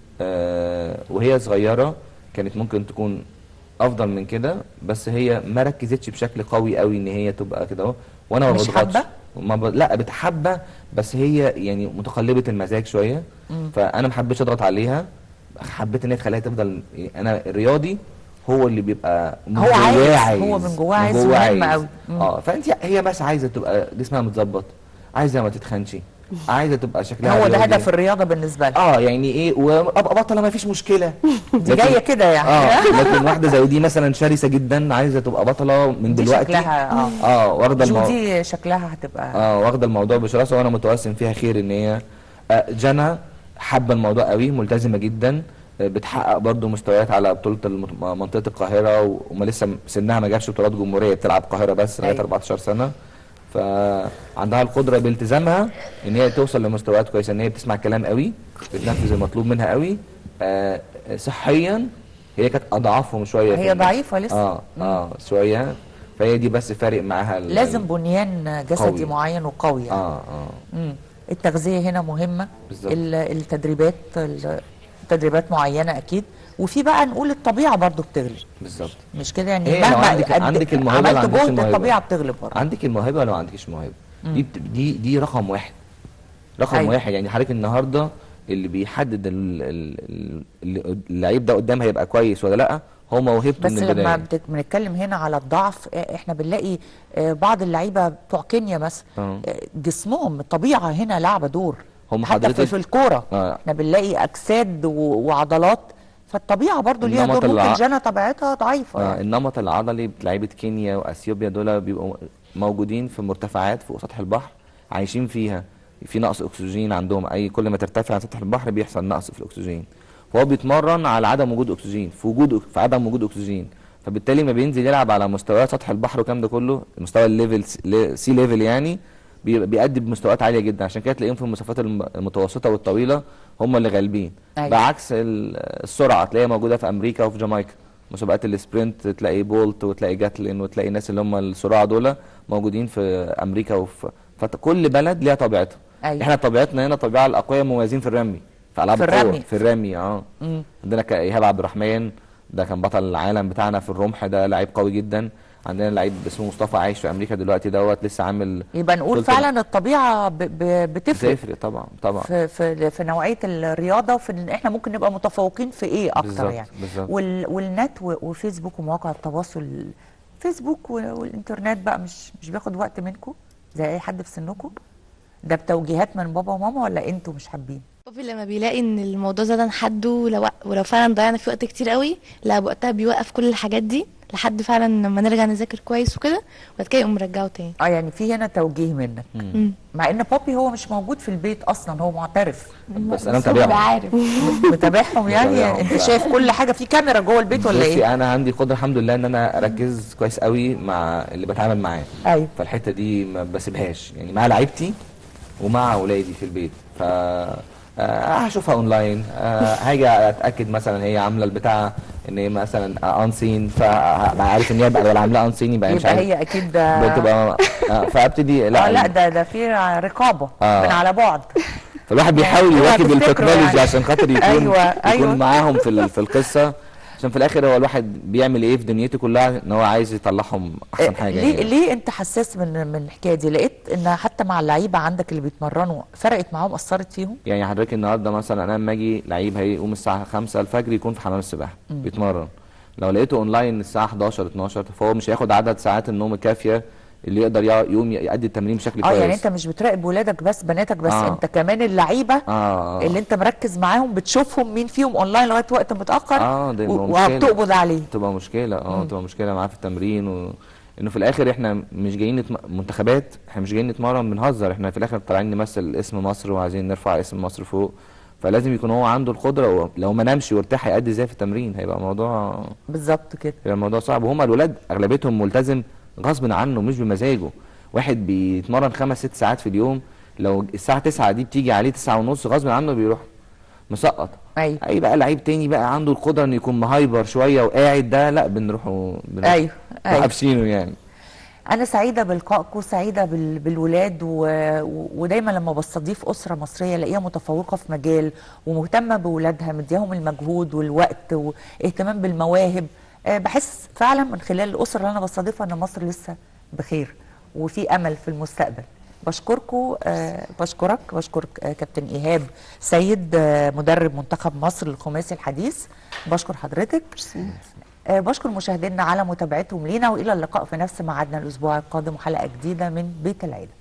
[SPEAKER 3] آه، وهي صغيره كانت ممكن تكون افضل من كده بس هي ما ركزتش بشكل قوي قوي ان هي تبقى كده اهو وانا ما
[SPEAKER 1] مش
[SPEAKER 3] بضغطش
[SPEAKER 1] حابة؟
[SPEAKER 3] ما ب... لا بتحبه بس هي يعني متقلبه المزاج شويه
[SPEAKER 1] مم.
[SPEAKER 3] فانا ما حبيتش اضغط عليها حبيت ان هي تخليها تفضل انا الرياضي هو اللي بيبقى من
[SPEAKER 1] هو
[SPEAKER 3] جواه
[SPEAKER 1] عايز، هو من جواه عايز
[SPEAKER 3] جواه
[SPEAKER 1] مهم قوي. مم.
[SPEAKER 3] اه فانت هي بس عايزه تبقى جسمها متظبط عايزه ما تتخنش عايزه تبقى شكلها
[SPEAKER 1] هو ده
[SPEAKER 3] رياضي.
[SPEAKER 1] هدف الرياضه بالنسبه لك
[SPEAKER 3] اه يعني ايه وابقى بطله ما فيش مشكله
[SPEAKER 1] دي
[SPEAKER 3] لكن-
[SPEAKER 1] جايه كده يعني
[SPEAKER 3] اه لكن واحده زي دي مثلا شرسه جدا عايزه تبقى بطله من
[SPEAKER 1] دي
[SPEAKER 3] دلوقتي
[SPEAKER 1] شكلها اه
[SPEAKER 3] اه واخده الموضوع
[SPEAKER 1] جودي شكلها هتبقى
[SPEAKER 3] اه واخده الموضوع بشراسه وانا متوسم فيها خير ان هي آه جنى حابه الموضوع قوي ملتزمه جدا آه، بتحقق برضو مستويات على بطوله المت- منطقه القاهره و- وما لسه سنها ما جابش بطولات جمهوريه بتلعب قاهره بس لغايه
[SPEAKER 1] أيوة.
[SPEAKER 3] 14 سنه فعندها القدره بالتزامها ان هي توصل لمستويات كويسه ان هي بتسمع الكلام قوي بتنفذ المطلوب منها قوي آه صحيا هي كانت اضعافهم شويه في
[SPEAKER 1] هي
[SPEAKER 3] ال-
[SPEAKER 1] ضعيفه لسه
[SPEAKER 3] اه اه شويه فهي دي بس فارق معاها ال-
[SPEAKER 1] لازم بنيان جسدي
[SPEAKER 3] قوي.
[SPEAKER 1] معين وقوي يعني.
[SPEAKER 3] اه اه
[SPEAKER 1] مم. التغذية هنا مهمة
[SPEAKER 3] بالظبط.
[SPEAKER 1] ال- التدريبات ال- تدريبات معينة أكيد وفي بقى نقول الطبيعة برضو بتغلب
[SPEAKER 3] بالظبط
[SPEAKER 1] مش كده يعني
[SPEAKER 3] إيه لو
[SPEAKER 1] مهما
[SPEAKER 3] عندك-
[SPEAKER 1] قد-
[SPEAKER 3] عندك الموهبة ولا
[SPEAKER 1] عملت
[SPEAKER 3] عندكش
[SPEAKER 1] جهد
[SPEAKER 3] الموهبة؟
[SPEAKER 1] الطبيعة بتغلب برضو
[SPEAKER 3] عندك الموهبه ولا ما عندكش الموهبه
[SPEAKER 1] مم.
[SPEAKER 3] دي بت... دي دي رقم واحد رقم
[SPEAKER 1] أيوة.
[SPEAKER 3] واحد يعني حضرتك النهارده اللي بيحدد ال- ال- ال- اللعيب ده قدام هيبقى كويس ولا لا هو موهبته
[SPEAKER 1] بس
[SPEAKER 3] من
[SPEAKER 1] لما
[SPEAKER 3] البدايه
[SPEAKER 1] بت- بنتكلم هنا على الضعف آه، احنا بنلاقي آه، بعض اللعيبة بتوع كينيا مثلا
[SPEAKER 3] آه.
[SPEAKER 1] آه، جسمهم الطبيعة هنا لعبة دور
[SPEAKER 3] هم
[SPEAKER 1] حتى في,
[SPEAKER 3] حضرتك
[SPEAKER 1] في الكورة
[SPEAKER 3] آه.
[SPEAKER 1] احنا بنلاقي أجساد و- وعضلات فالطبيعة برضو ليها
[SPEAKER 3] النمط
[SPEAKER 1] دور ممكن
[SPEAKER 3] الع-
[SPEAKER 1] جنى طبيعتها ضعيفة
[SPEAKER 3] آه
[SPEAKER 1] يعني.
[SPEAKER 3] النمط العضلي بتاع لعيبه كينيا واثيوبيا دول بيبقوا موجودين في مرتفعات فوق سطح البحر عايشين فيها في نقص اكسجين عندهم اي كل ما ترتفع عن سطح البحر بيحصل نقص في الاكسجين فهو بيتمرن على عدم وجود اكسجين في وجود في عدم وجود اكسجين فبالتالي ما بينزل يلعب على مستويات سطح البحر والكلام ده كله مستوى الليفل سي ليفل يعني بي- بيأدي بمستويات عاليه جدا عشان كده تلاقيهم في المسافات الم- المتوسطه والطويله هم اللي غالبين
[SPEAKER 1] أيوة.
[SPEAKER 3] بعكس ال- السرعه تلاقيها موجوده في امريكا وفي جامايكا مسابقات السبرنت تلاقي بولت وتلاقي جاتلين وتلاقي الناس اللي هم السرعه دول موجودين في امريكا وفي فكل بلد ليها طبيعتها
[SPEAKER 1] أيوة.
[SPEAKER 3] احنا طبيعتنا هنا طبيعه الاقوياء مميزين في الرمي في العاب
[SPEAKER 1] في
[SPEAKER 3] القوة،
[SPEAKER 1] الرمي.
[SPEAKER 3] في الرمي اه
[SPEAKER 1] مم.
[SPEAKER 3] عندنا ك- ايهاب عبد الرحمن ده كان بطل العالم بتاعنا في الرمح ده لعيب قوي جدا عندنا لعيب اسمه مصطفى عايش في امريكا دلوقتي دوت لسه عامل
[SPEAKER 1] يبقى نقول
[SPEAKER 3] بطولة
[SPEAKER 1] فعلا الطبيعه ب... ب... بتفرق
[SPEAKER 3] بتفرق طبعا طبعا
[SPEAKER 1] في في في نوعيه الرياضه وفي ان احنا ممكن نبقى متفوقين في ايه اكتر
[SPEAKER 3] بالظبط،
[SPEAKER 1] يعني
[SPEAKER 3] بالظبط.
[SPEAKER 1] وال والنت و- وفيسبوك ومواقع التواصل فيسبوك و- والانترنت بقى مش مش بياخد وقت منكم زي اي حد في سنكم ده بتوجيهات من بابا وماما ولا انتوا مش حابين
[SPEAKER 5] بابي لما بيلاقي ان الموضوع زاد عن حده ولو, ولو فعلا ضيعنا فيه وقت كتير قوي لا وقتها بيوقف كل الحاجات دي لحد فعلا لما نرجع نذاكر كويس وكده وبعد كده يقوم مرجعه تاني
[SPEAKER 1] اه يعني في هنا توجيه منك
[SPEAKER 5] مم.
[SPEAKER 1] مع ان بابي هو مش موجود في البيت اصلا هو معترف
[SPEAKER 3] بس أنا متابعهم.
[SPEAKER 5] عارف
[SPEAKER 1] متابعهم يعني
[SPEAKER 3] متابعهم.
[SPEAKER 1] انت شايف كل حاجه في كاميرا جوه البيت ولا
[SPEAKER 3] بصي
[SPEAKER 1] ايه
[SPEAKER 3] انا عندي قدره الحمد لله ان انا اركز كويس قوي مع اللي بتعامل معاه
[SPEAKER 1] ايوه
[SPEAKER 3] فالحته دي ما بسيبهاش يعني مع لعيبتي ومع اولادي في البيت ف آه، هشوفها اونلاين آه، هاجي اتاكد مثلا هي عامله البتاع ان هي مثلا انسين فابقى عارف ان هي بقى ولا عامله انسين يبقى هي مش
[SPEAKER 1] يبقى
[SPEAKER 3] عارف
[SPEAKER 1] هي اكيد ده
[SPEAKER 3] بتبقى آه، فابتدي
[SPEAKER 1] لا,
[SPEAKER 3] لا,
[SPEAKER 1] لا ده ده في رقابه
[SPEAKER 3] آه.
[SPEAKER 1] من على بعد
[SPEAKER 3] فالواحد بيحاول
[SPEAKER 1] يعني اوعى
[SPEAKER 3] يواكب
[SPEAKER 1] تفتكروا
[SPEAKER 3] التكنولوجي
[SPEAKER 1] يعني.
[SPEAKER 3] عشان خاطر يكون
[SPEAKER 1] أيوة،
[SPEAKER 3] يكون
[SPEAKER 1] أيوة.
[SPEAKER 3] معاهم في ال- في القصه عشان في الاخر هو الواحد بيعمل ايه في دنيته كلها ان هو عايز يطلعهم احسن حاجه
[SPEAKER 1] ليه
[SPEAKER 3] يعني.
[SPEAKER 1] ليه انت حساس من من الحكايه دي لقيت ان حتى مع اللعيبه عندك اللي بيتمرنوا فرقت معاهم اثرت فيهم
[SPEAKER 3] يعني حضرتك النهارده مثلا انا لما اجي لعيب هيقوم الساعه 5 الفجر يكون في حمام السباحه
[SPEAKER 1] مم.
[SPEAKER 3] بيتمرن لو لقيته اونلاين الساعه 11 12 فهو مش هياخد عدد ساعات النوم الكافيه اللي يقدر يع- يقوم يأدي التمرين بشكل
[SPEAKER 1] اه
[SPEAKER 3] كويس
[SPEAKER 1] يعني انت مش بتراقب ولادك بس بناتك بس
[SPEAKER 3] آه.
[SPEAKER 1] انت كمان اللعيبه
[SPEAKER 3] اه
[SPEAKER 1] اللي انت مركز معاهم بتشوفهم مين فيهم اونلاين لغايه وقت متاخر
[SPEAKER 3] اه دي
[SPEAKER 1] و-
[SPEAKER 3] مشكلة.
[SPEAKER 1] وبتقبض عليه
[SPEAKER 3] تبقى مشكله اه
[SPEAKER 1] مم.
[SPEAKER 3] تبقى مشكله معاه في التمرين و... انه في الاخر احنا مش جايين نتم... منتخبات احنا مش جايين نتمرن بنهزر احنا في الاخر طالعين نمثل اسم مصر وعايزين نرفع اسم مصر فوق فلازم يكون هو عنده القدره لو ما نامش وارتاح هيأدي ازاي في التمرين هيبقى موضوع
[SPEAKER 1] بالظبط كده
[SPEAKER 3] هيبقى الموضوع صعب وهم الولاد اغلبيتهم ملتزم غصب عنه مش بمزاجه واحد بيتمرن خمس ست ساعات في اليوم لو الساعه 9 دي بتيجي عليه 9 ونص غصب عنه بيروح مسقط
[SPEAKER 1] ايوه
[SPEAKER 3] اي بقى لعيب تاني بقى عنده القدره انه يكون مهايبر شويه وقاعد ده لا بنروحوا بنروح
[SPEAKER 1] ايوه ايوه
[SPEAKER 3] قافشينه يعني
[SPEAKER 1] انا سعيده بلقائكم سعيده بال... بالولاد و... و- ودايما لما بستضيف اسره مصريه الاقيها متفوقه في مجال ومهتمه بولادها مدياهم المجهود والوقت واهتمام بالمواهب آه، بحس فعلا من خلال الاسره اللي انا بستضيفها ان مصر لسه بخير وفي امل في المستقبل بشكركم آه بشكرك بشكر آه كابتن ايهاب سيد آه مدرب منتخب مصر الخماسي الحديث بشكر حضرتك آه بشكر مشاهدينا على متابعتهم لينا والى اللقاء في نفس ميعادنا الاسبوع القادم وحلقه جديده من بيت العيله